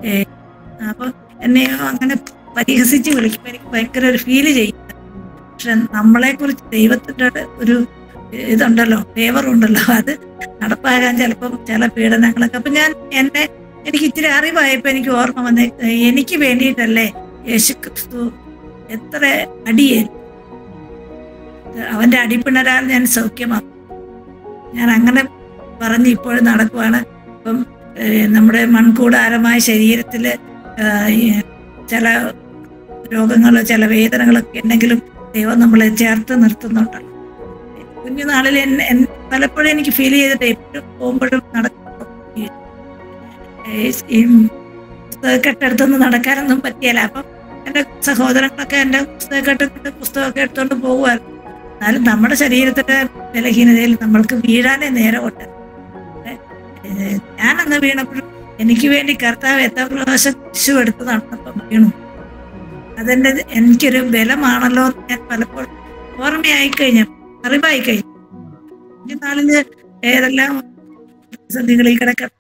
S2: അപ്പം എന്നെ അങ്ങനെ പരിഹസിച്ച് വിളിക്കുമ്പോൾ എനിക്ക് ഭയങ്കര ഒരു ഫീല് ചെയ്യും പക്ഷെ നമ്മളെ കുറിച്ച് ദൈവത്തിന്റെ ഒരു ഇതുണ്ടല്ലോ ഫേവറുണ്ടല്ലോ അത് നടപ്പാകാൻ ചിലപ്പം ചില പീഡനങ്ങളൊക്കെ അപ്പൊ ഞാൻ എന്നെ എനിക്ക് ഇച്ചിരി അറിവായപ്പോ എനിക്ക് ഓർമ്മ വന്നേ എനിക്ക് വേണ്ടിയിട്ടല്ലേ യേശു ക്രിസ്തു എത്ര അടിയേ അവന്റെ അടിപ്പിണരാൽ ഞാൻ സൗഖ്യമാക്കും ഞാൻ അങ്ങനെ പറഞ്ഞ് ഇപ്പോഴും നടക്കുവാണ് ഇപ്പം ഏഹ് നമ്മുടെ മൺകൂടാരമായ ശരീരത്തിൽ ചില രോഗങ്ങളോ ചില വേദനകളൊക്കെ ഉണ്ടെങ്കിലും ദൈവം നമ്മളെ ചേർത്ത് നിർത്തുന്നുണ്ട് കുഞ്ഞുനാളിൽ എന്നെ എൻ- പലപ്പോഴും എനിക്ക് ഫീൽ ചെയ്തിട്ട് എപ്പോഴും പോകുമ്പോഴും നടക്കുമ്പോൾ ഈ- ഈ പുസ്തകക്കെട്ടടുത്തൊന്നും നടക്കാനൊന്നും പറ്റിയല്ല അപ്പം എൻ്റെ സഹോദരങ്ങളൊക്കെ എൻ്റെ പുസ്തകക്കെട്ടിട്ട് പുസ്തകമൊക്കെ എടുത്തുകൊണ്ട് പോകുമായിരുന്നു എന്നാലും നമ്മുടെ ശരീരത്തിന്റെ ബലഹീനതയിൽ നമ്മൾക്ക് വീഴാനേ നേരമുണ്ട് ഏഹ് ഞാനന്ന് വീണപ്പോഴും എനിക്ക് വേണ്ടി കർത്താവ് എത്ര പ്രാവശ്യം ശിശു എടുത്ത് നടന്നപ്പം വീണു അതെന്റെ എനിക്കൊരു ബലമാണല്ലോ എന്ന് ഞാൻ പലപ്പോഴും ഓർമ്മയായി കഴിഞ്ഞ അറിവായി കഴിഞ്ഞു ഈ നാളില് ഏതെല്ലാം പ്രതിസന്ധികളിൽ കിടക്കുന്നു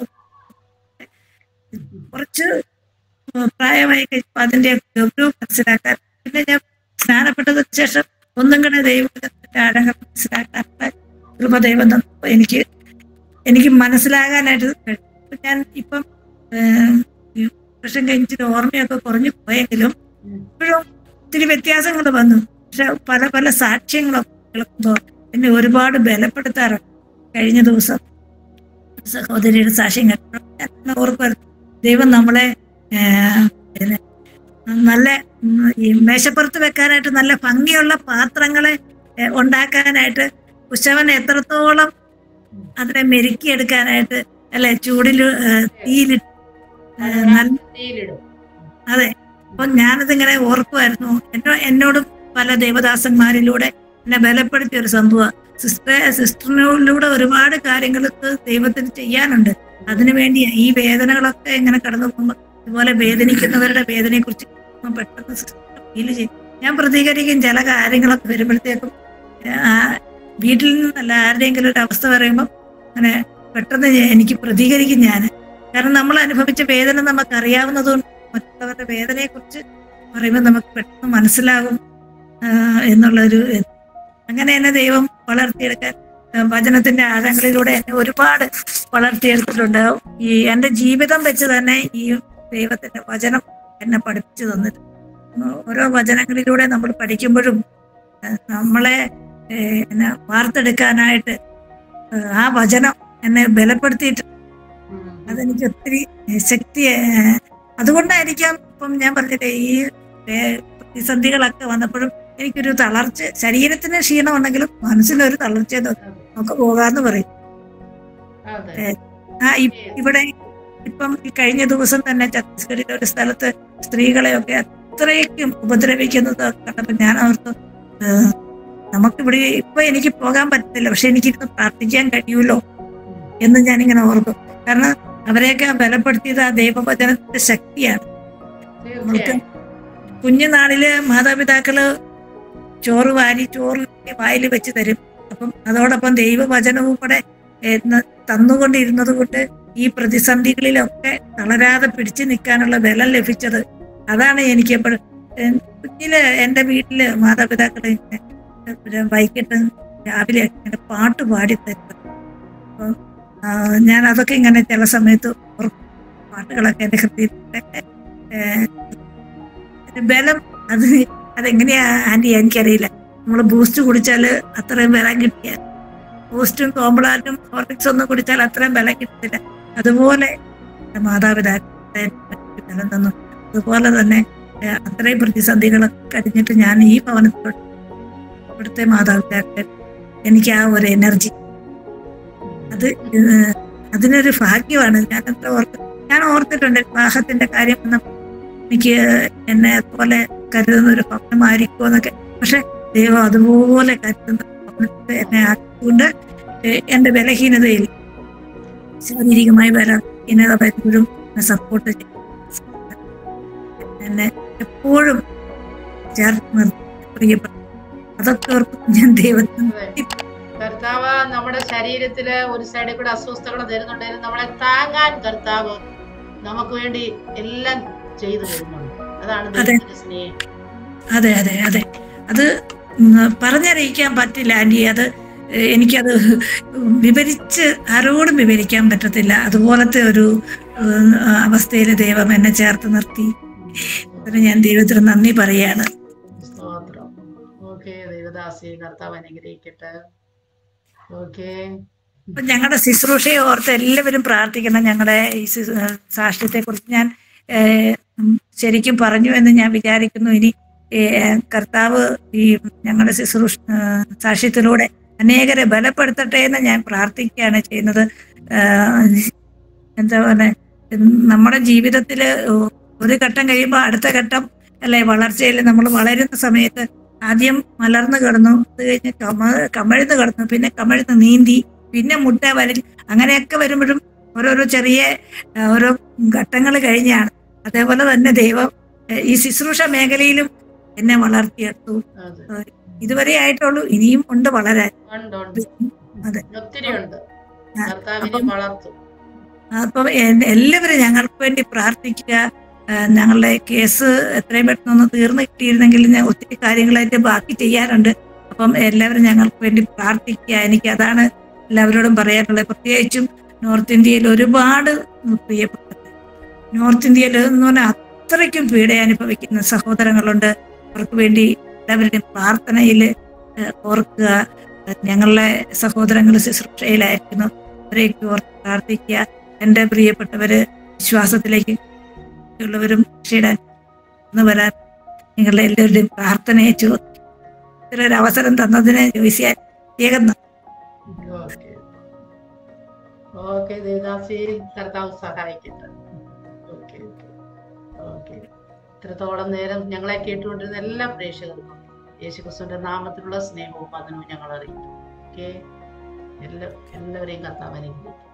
S2: കുറച്ച് പ്രായമായി കഴിഞ്ഞപ്പോൾ അതിന്റെ ഗൗരവം മനസ്സിലാക്കാൻ പിന്നെ ഞാൻ സ്നാനപ്പെട്ടതിന് ശേഷം ഒന്നും കൂടെ ദൈവത്തിന്റെ ആഴങ്ങൾ മനസ്സിലാക്കാനുള്ള കൃപ ദൈവം തന്നപ്പോൾ എനിക്ക് എനിക്ക് മനസ്സിലാകാനായിട്ട് കഴിഞ്ഞു. ഇപ്പൊ ഞാൻ ഇപ്പം ഏഹ്, ഈ വർഷം കഴിഞ്ഞിട്ട് ഓർമ്മയൊക്കെ കുറഞ്ഞു പോയെങ്കിലും ഇപ്പോഴും ഒത്തിരി വ്യത്യാസങ്ങൾ വന്നു പക്ഷെ പല പല സാക്ഷ്യങ്ങളൊക്കെ കേൾക്കുമ്പോൾ എന്നെ ഒരുപാട് ബലപ്പെടുത്താറുണ്ട് കഴിഞ്ഞ ദിവസം സഹോദരിയുടെ സാക്ഷ്യം കേട്ടപ്പോൾ ഞാൻ ഓർക്കുമായിരുന്നു ദൈവം നമ്മളെ ഏഹ്, പിന്നെ നല്ല ഉം, ഈ മേശപ്പുറത്ത് വെക്കാനായിട്ട് നല്ല ഭംഗിയുള്ള പാത്രങ്ങളെ ഏഹ്, ഉണ്ടാക്കാനായിട്ട് കുശവൻ എത്രത്തോളം അതിനെ മെരുക്കിയെടുക്കാനായിട്ട് അല്ലെ ചൂടിൽ തീയിൽ നല്ല
S1: തീയിലിടും
S2: അതെ അപ്പൊ ഞാനതിങ്ങനെ ഓർക്കുമായിരുന്നു എന്നോ എന്നോടും പല ദേവദാസന്മാരിലൂടെ എന്നെ ബലപ്പെടുത്തിയ ഒരു സംഭവം സിസ്റ്റർ സിസ്റ്ററിനോടിലൂടെ ഒരുപാട് കാര്യങ്ങൾ ദൈവത്തിന് ചെയ്യാനുണ്ട് അതിനുവേണ്ടി ഈ വേദനകളൊക്കെ ഇങ്ങനെ കടന്നു പോകുമ്പോൾ ഇതുപോലെ വേദനിക്കുന്നവരുടെ വേദനയെ കുറിച്ച് പെട്ടെന്ന് സിസ്റ്റർ ഫീൽ ചെയ്യും ഞാൻ പ്രതികരിക്കും ചില കാര്യങ്ങളൊക്കെ വരുമ്പോഴത്തേക്കും ആ വീട്ടിൽ നിന്നല്ല ആരുടെയെങ്കിലും ഒരു അവസ്ഥ പറയുമ്പോൾ അങ്ങനെ പെട്ടെന്ന് ഞാൻ- എനിക്ക് പ്രതികരിക്കും ഞാൻ കാരണം നമ്മൾ അനുഭവിച്ച വേദന നമുക്ക് അറിയാവുന്നതുകൊണ്ട് മറ്റുള്ളവരുടെ വേദനയെ കുറിച്ച് പറയുമ്പോൾ നമുക്ക് പെട്ടെന്ന് മനസ്സിലാകും ആ, എന്നുള്ളൊരു ഇത്. അങ്ങനെ എന്നെ ദൈവം വളർത്തിയെടുക്കാൻ ആ, വചനത്തിന്റെ ആഴങ്ങളിലൂടെ എന്നെ ഒരുപാട് വളർത്തിയെടുത്തിട്ടുണ്ട് ഈ എൻ്റെ ജീവിതം വെച്ച് തന്നെ ഈ ദൈവത്തിന്റെ വചനം എന്നെ പഠിപ്പിച്ചു തന്നിട്ട് ഓരോ വചനങ്ങളിലൂടെ നമ്മൾ പഠിക്കുമ്പോഴും ആ, നമ്മളെ ഏ, എന്നെ വാർത്തെടുക്കാനായിട്ട് ആ, ആ വചനം എന്നെ ബലപ്പെടുത്തിയിട്ട് അതെനിക്ക് ഒത്തിരി ശക്തി അതുകൊണ്ടായിരിക്കാം ഇപ്പം ഞാൻ പറഞ്ഞില്ലേ ഈ ഏഹ്, പ്രതിസന്ധികളൊക്കെ വന്നപ്പോഴും എനിക്കൊരു തളർച്ച ശരീരത്തിന് ക്ഷീണമുണ്ടെങ്കിലും മനസ്സിനൊരു തളർച്ച നമുക്ക് പോകാന്ന് പറയും
S1: അതെ
S2: ആ ഇ- ഇവിടെ ഇപ്പം ഈ കഴിഞ്ഞ ദിവസം തന്നെ ഛത്തീസ്ഗഡിലെ ഒരു സ്ഥലത്ത് സ്ത്രീകളെയൊക്കെ അത്രയ്ക്കും ഉപദ്രവിക്കുന്നത് കണ്ടപ്പോൾ ഞാൻ അവർക്ക് ഏഹ്, നമുക്കിവിടെ ഇപ്പൊ എനിക്ക് പോകാൻ പറ്റത്തില്ല പക്ഷെ എനിക്കിരുന്ന് പ്രാർത്ഥിക്കാൻ കഴിയുമല്ലോ എന്ന് ഞാനിങ്ങനെ ഓർക്കും കാരണം അവരെയൊക്കെ ബലപ്പെടുത്തിയത് ആ ദൈവവചനത്തിന്റെ ശക്തിയാണ്
S1: തീർച്ചയായും
S2: കുഞ്ഞുനാളില് മാതാപിതാക്കള് ചോറ് വാരി ചോറ് വായിൽ വെച്ച് തരും അപ്പം അതോടൊപ്പം ദൈവവചനവും കൂടെ ഏ, ന- തന്നുകൊണ്ടിരുന്നത് കൊണ്ട് ഈ പ്രതിസന്ധികളിലൊക്കെ തളരാതെ പിടിച്ചു നിൽക്കാനുള്ള ബലം ലഭിച്ചത് അതാണ് എനിക്ക് എപ്പോഴും കുഞ്ഞില് എൻ്റെ വീട്ടില് മാതാപിതാക്കളെ ഇങ്ങനെ പിന്നെ വൈകിട്ട് രാവിലെ ഇങ്ങനെ പാട്ട് പാടി തരുന്നത് അപ്പം ആ, ഞാൻ അതൊക്കെ ഇങ്ങനെ ചില സമയത്ത് ഓർക്കും പാട്ടുകളൊക്കെ എൻ്റെ ഹൃദയത്തിലൊക്കെ ഏ, ഒരു ബലം അത് അതെങ്ങനെയാ ആന്റി എനിക്കറിയില്ല നമ്മൾ ബൂസ്റ്റ് കുടിച്ചാല് അത്രയും ബലം കിട്ടിയ ബൂസ്റ്റും കോംപ്ലാറ്റും ഹോർലിക്സ് ഒന്നും കുടിച്ചാൽ അത്രയും ബലം കിട്ടത്തില്ല അതുപോലെ എൻ്റെ മാതാപിതാക്കളെ എനിക്ക് ബലം തന്നു അതുപോലെ തന്നെ ഏഹ്, അത്രയും പ്രതിസന്ധികളൊക്കെ കഴിഞ്ഞിട്ട് ഞാൻ ഈ ഭവനത്തിലോട്ട് ഇവിടുത്തെ മാതാപിതാക്കൾ എനിക്ക് ആ ഒരു എനർജി അത് ഏഹ്, അതിനൊരു ഭാഗ്യമാണ് ഞാൻ എത്ര ഓർത്ത് ഞാൻ ഓർത്തിട്ടുണ്ട് വിവാഹത്തിന്റെ കാര്യം വന്നപ്പോൾ എനിക്ക് എന്നെ പോലെ കരുതുന്ന ഒരു ഭവനമായിരിക്കും എന്നൊക്കെ പക്ഷെ ദൈവം അതുപോലെ കരുതുന്ന ഭവനത്തിൽ എന്നെ ആക്കിക്കൊണ്ട് ഏഹ് എന്റെ ബലഹീനതയിൽ ശാരീരികമായ ബലഹീനത വരുമ്പോഴും സപ്പോർട്ട് ചെയ്യും എന്നെ എപ്പോഴും ചേർത്ത് നിർത്തി പ്രിയപ്പെട്ടു അതൊക്കെ ഓർക്കും ഞാൻ ദൈവത്തിന്
S1: അതെ. കർത്താവ് നമ്മുടെ ശരീരത്തില് ഒരു സൈഡിൽ കൂടെ അസ്വസ്ഥകൾ തരുന്നുണ്ടെങ്കിലും നമ്മളെ താങ്ങാൻ കർത്താവ് നമുക്ക് വേണ്ടി എല്ലാം ചെയ്തു തരുന്നുണ്ട് അതാണ് ദൈവത്തിന്റെ സ്നേഹം
S2: അതെ അതെ അതെ അത് ഉം, പറഞ്ഞറിയിക്കാൻ പറ്റില്ല ആന്റി അത് ഏഹ്, എനിക്കത് വിവരിച്ച് ആരോടും വിവരിക്കാൻ പറ്റത്തില്ല അതുപോലത്തെ ഒരു അവസ്ഥയിൽ ദൈവം എന്നെ ചേർത്ത് നിർത്തി അതിന് ഞാൻ ദൈവത്തിന് നന്ദി പറയാണ്
S1: സ്തോത്രം ഓക്കെ ദൈവദാസി കർത്താവ് അനുഗ്രഹിക്കട്ടെ ഓക്കെ
S2: അപ്പൊ ഞങ്ങളുടെ ശുശ്രൂഷയെ ഓർത്ത് എല്ലാവരും പ്രാർത്ഥിക്കണം ഞങ്ങളുടെ ഈ സാക്ഷ്യത്തെ കുറിച്ച് ഞാൻ ഏഹ്, ഉം, ശരിക്കും പറഞ്ഞു എന്ന് ഞാൻ വിചാരിക്കുന്നു ഇനി ഏഹ്, കർത്താവ് ഈ ഞങ്ങളുടെ ശുശ്രൂഷ ഏഹ്, സാക്ഷ്യത്തിലൂടെ അനേകരെ ബലപ്പെടുത്തട്ടെ എന്ന് ഞാൻ പ്രാർത്ഥിക്കുകയാണ് ചെയ്യുന്നത് ഏഹ്, എന്താ പറയുക നമ്മുടെ ജീവിതത്തിൽ ഒരു ഘട്ടം കഴിയുമ്പോൾ അടുത്ത ഘട്ടം അല്ലെ വളർച്ചയിൽ നമ്മൾ വളരുന്ന സമയത്ത് ആദ്യം മലർന്നു കിടന്നു അത് കഴിഞ്ഞ് കമ കമഴ്ന്ന് കിടന്നു പിന്നെ കമഴ്ന്ന് നീന്തി പിന്നെ മുട്ട വരൽ അങ്ങനെയൊക്കെ വരുമ്പോഴും ഓരോരോ ചെറിയ ആ, ഓരോ ഘട്ടങ്ങൾ കഴിഞ്ഞാണ് അതേപോലെ തന്നെ ദൈവം ഏ, ഈ ശുശ്രൂഷ മേഖലയിലും എന്നെ വളർത്തിയെടുത്തു
S1: അതെ.
S2: ഇതുവരെ ആയിട്ടുള്ളൂ ഇനിയും ഉണ്ട് വളരാൻ
S1: ഉണ്ട്, ഉണ്ട്.
S2: അതെ.
S1: ഒത്തിരി ഉണ്ട്
S2: ആ,
S1: കർത്താവിനെ
S2: അപ്പം-
S1: വളർത്തും
S2: അപ്പം എ- എല്ലാവരും ഞങ്ങൾക്ക് വേണ്ടി പ്രാർത്ഥിക്കുക ആ, ഞങ്ങളുടെ കേസ് എത്രയും പെട്ടെന്ന് ഒന്ന് തീർന്നു കിട്ടിയിരുന്നെങ്കിൽ ഞാൻ ഒത്തിരി കാര്യങ്ങളായിട്ട് ബാക്കി ചെയ്യാറുണ്ട് അപ്പം എല്ലാവരും ഞങ്ങൾക്ക് വേണ്ടി പ്രാർത്ഥിക്കുക എനിക്ക് അതാണ് എല്ലാവരോടും പറയാനുള്ളത് പ്രത്യേകിച്ചും നോർത്ത് ഇന്ത്യയിൽ ഒരുപാട് പ്രിയപ്പെട്ടത് നോർത്ത് ഇന്ത്യയിൽ എന്ന് പറഞ്ഞാൽ അത്രയ്ക്കും പീഡ അനുഭവിക്കുന്ന സഹോദരങ്ങളുണ്ട് അവർക്ക് വേണ്ടി എല്ലാവരുടെയും പ്രാർത്ഥനയിൽ ഓർക്കുക ഞങ്ങളുടെ സഹോദരങ്ങൾ ശുശ്രൂഷയിലായിരിക്കുന്നു അവരെയൊക്കെ ഓർത്ത് പ്രാർത്ഥിക്കുക എൻ്റെ പ്രിയപ്പെട്ടവര് വിശ്വാസത്തിലേക്ക് ഉള്ളവരും രക്ഷയിടാൻ കടന്നു വരാൻ നിങ്ങളുടെ എല്ലാവരുടെയും പ്രാർത്ഥനയെ ചോദിക്കും ഇത്തരം ഒരു അവസരം തന്നതിന് ചോദിച്ചാൽ പ്രത്യേകം നന്ദി.
S1: ഓക്കെ ഓക്കെ ദേവദാസിയെ കർത്താവ് സഹായിക്കട്ടെ ഓക്കെ ഓക്കെ ഇത്രത്തോളം നേരം ഞങ്ങളെ കേട്ടുകൊണ്ടിരുന്ന എല്ലാ പ്രേക്ഷകർക്കും യേശുക്രിസ്തുവിന്റെ നാമത്തിലുള്ള സ്നേഹവും അതിനും ഞങ്ങൾ അറിയിക്കും ഓക്കെ എല്ലാ എല്ലാവരെയും കർത്താവ് അനുഗ്രഹിക്കും